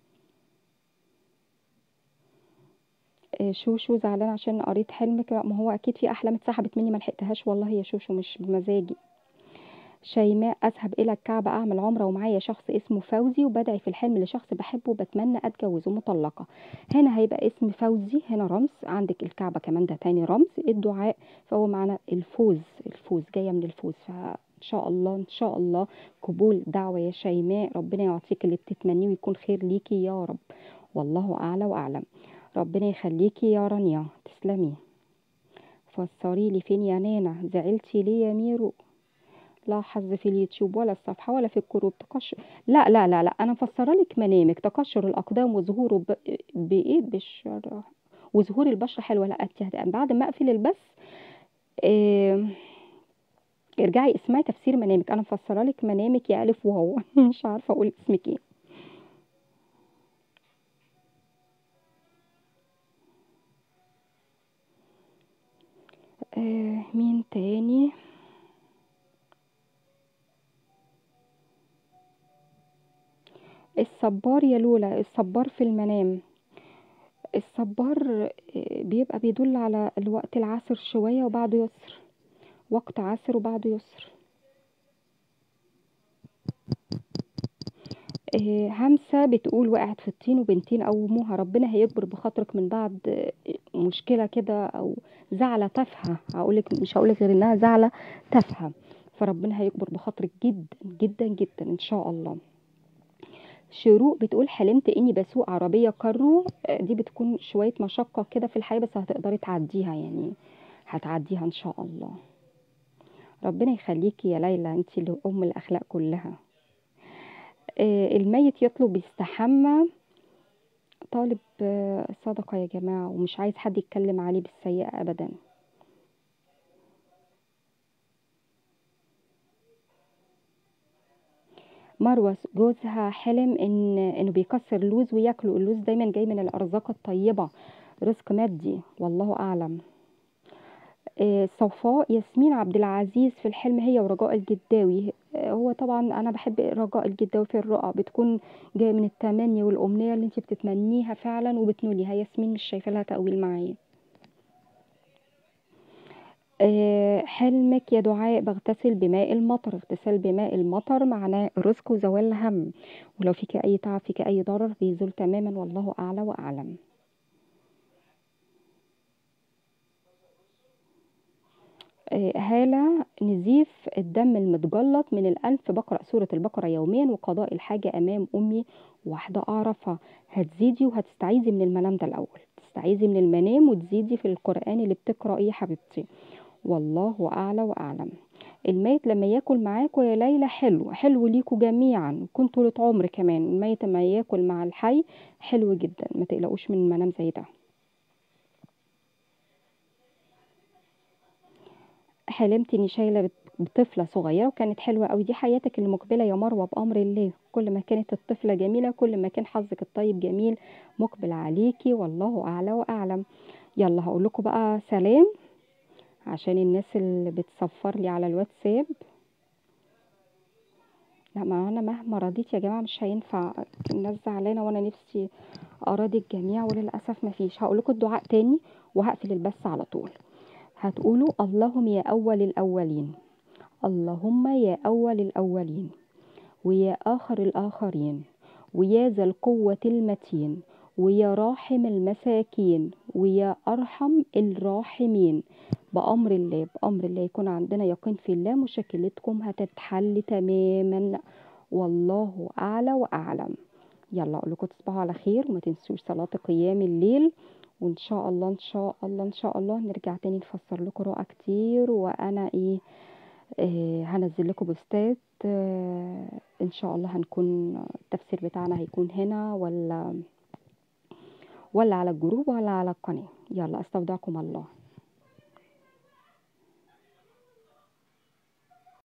آه، شوشو زعلان عشان قريت حلمك لا، ما هو اكيد في احلام اتسحبت مني ما لحقتهاش والله يا شوشو مش بمزاجي شيماء اذهب الى الكعبه اعمل عمره ومعايا شخص اسمه فوزي وبدعي في الحلم لشخص بحبه وبتمنى اتجوزه مطلقه هنا هيبقى اسم فوزي هنا رمز عندك الكعبه كمان ده تاني رمز الدعاء فهو معنى الفوز الفوز جايه من الفوز فان شاء الله ان شاء الله قبول دعوه يا شيماء ربنا يعطيك اللي بتتمنيه ويكون خير ليكي يا رب والله اعلى واعلم ربنا يخليكي يا رانيا تسلمي فسري لي فين يا نانا زعلتي ليه يا ميرو لا حظ في اليوتيوب ولا الصفحة ولا في الكروب تقشر لا لا لا لا أنا مفسرة لك منامك تقشر الأقدام وظهوره ب... بإيه بالشر وظهور البشرة حلوة لا أنت هت- بعد ما أقفل البث إيه... ارجعي اسمعي تفسير منامك أنا مفسرة لك منامك يا ألف وهو مش عارفة أقول اسمك إيه آه مين تاني الصبار يا لولا الصبار في المنام الصبار آه، بيبقى بيدل على الوقت العسر شوية وبعده يسر وقت عسر وبعده يسر آه، همسة بتقول وقعت في الطين وبنتين قوموها ربنا هيكبر بخاطرك من بعد آه، مشكلة كده أو زعلة تافهة هقولك مش هقولك غير إنها زعلة تافهة فربنا هيكبر بخاطرك جدا جدا جدا إن شاء الله شروق بتقول حلمت اني بسوق عربية كارو آه، دي بتكون شوية مشقة كده في الحياة بس هتقدري تعديها يعني هتعديها ان شاء الله ربنا يخليكي يا ليلى انت اللي ام الاخلاق كلها آه، الميت يطلب يستحمى طالب آه، صدقة يا جماعة ومش عايز حد يتكلم عليه بالسيئة ابدا مروة جوزها حلم ان انه بيكسر لوز وياكله اللوز دايما جاي من الارزاق الطيبة رزق مادي والله اعلم آه، صفاء ياسمين عبد العزيز في الحلم هي ورجاء الجداوي آه، هو طبعا انا بحب رجاء الجداوي في الرؤى بتكون جايه من التمني والامنيه اللي انت بتتمنيها فعلا وبتنوليها ياسمين مش شايفه لها تاويل معايا آه، حلمك يا دعاء بغتسل بماء المطر اغتسال بماء المطر معناه رزق وزوال الهم ولو فيك اي تعب فيك اي ضرر بيزول تماما والله اعلى واعلم آه، هالة نزيف الدم المتجلط من الأنف بقرأ سورة البقرة يوميا وقضاء الحاجة أمام أمي واحدة أعرفها هتزيدي وهتستعيذي من المنام ده الأول تستعيذي من المنام وتزيدي في القرآن اللي بتقرأيه يا حبيبتي والله أعلى وأعلم الميت لما ياكل معاكوا يا ليلى حلو حلو ليكوا جميعا كنت طولة عمر كمان الميت لما ياكل مع الحي حلو جدا ما تقلقوش من منام زي ده حلمت اني شايله بت- بطفله صغيره وكانت حلوه قوي دي حياتك المقبله يا مروه بامر الله كل ما كانت الطفله جميله كل ما كان حظك الطيب جميل مقبل عليكي والله اعلى واعلم يلا هقول لكم بقى سلام عشان الناس اللي بتصفر لي على الواتساب لا ما انا مهما رضيت يا جماعه مش هينفع الناس زعلانه وانا نفسي اراضي الجميع وللاسف مفيش هقول لكم الدعاء تاني وهقفل البث على طول هتقولوا اللهم يا اول الاولين اللهم يا اول الاولين ويا اخر الاخرين ويا ذا القوه المتين ويا راحم المساكين ويا ارحم الراحمين بامر الله بامر الله يكون عندنا يقين في الله مشكلتكم هتتحل تماما والله اعلى واعلم يلا اقول لكم تصبحوا على خير وما تنسوش صلاه قيام الليل وان شاء الله ان شاء الله ان شاء الله نرجع تاني نفسر لكم رؤى كتير وانا ايه آه هنزل لكم بوستات آه ان شاء الله هنكون التفسير بتاعنا هيكون هنا ولا ولا على الجروب ولا على القناه يلا استودعكم الله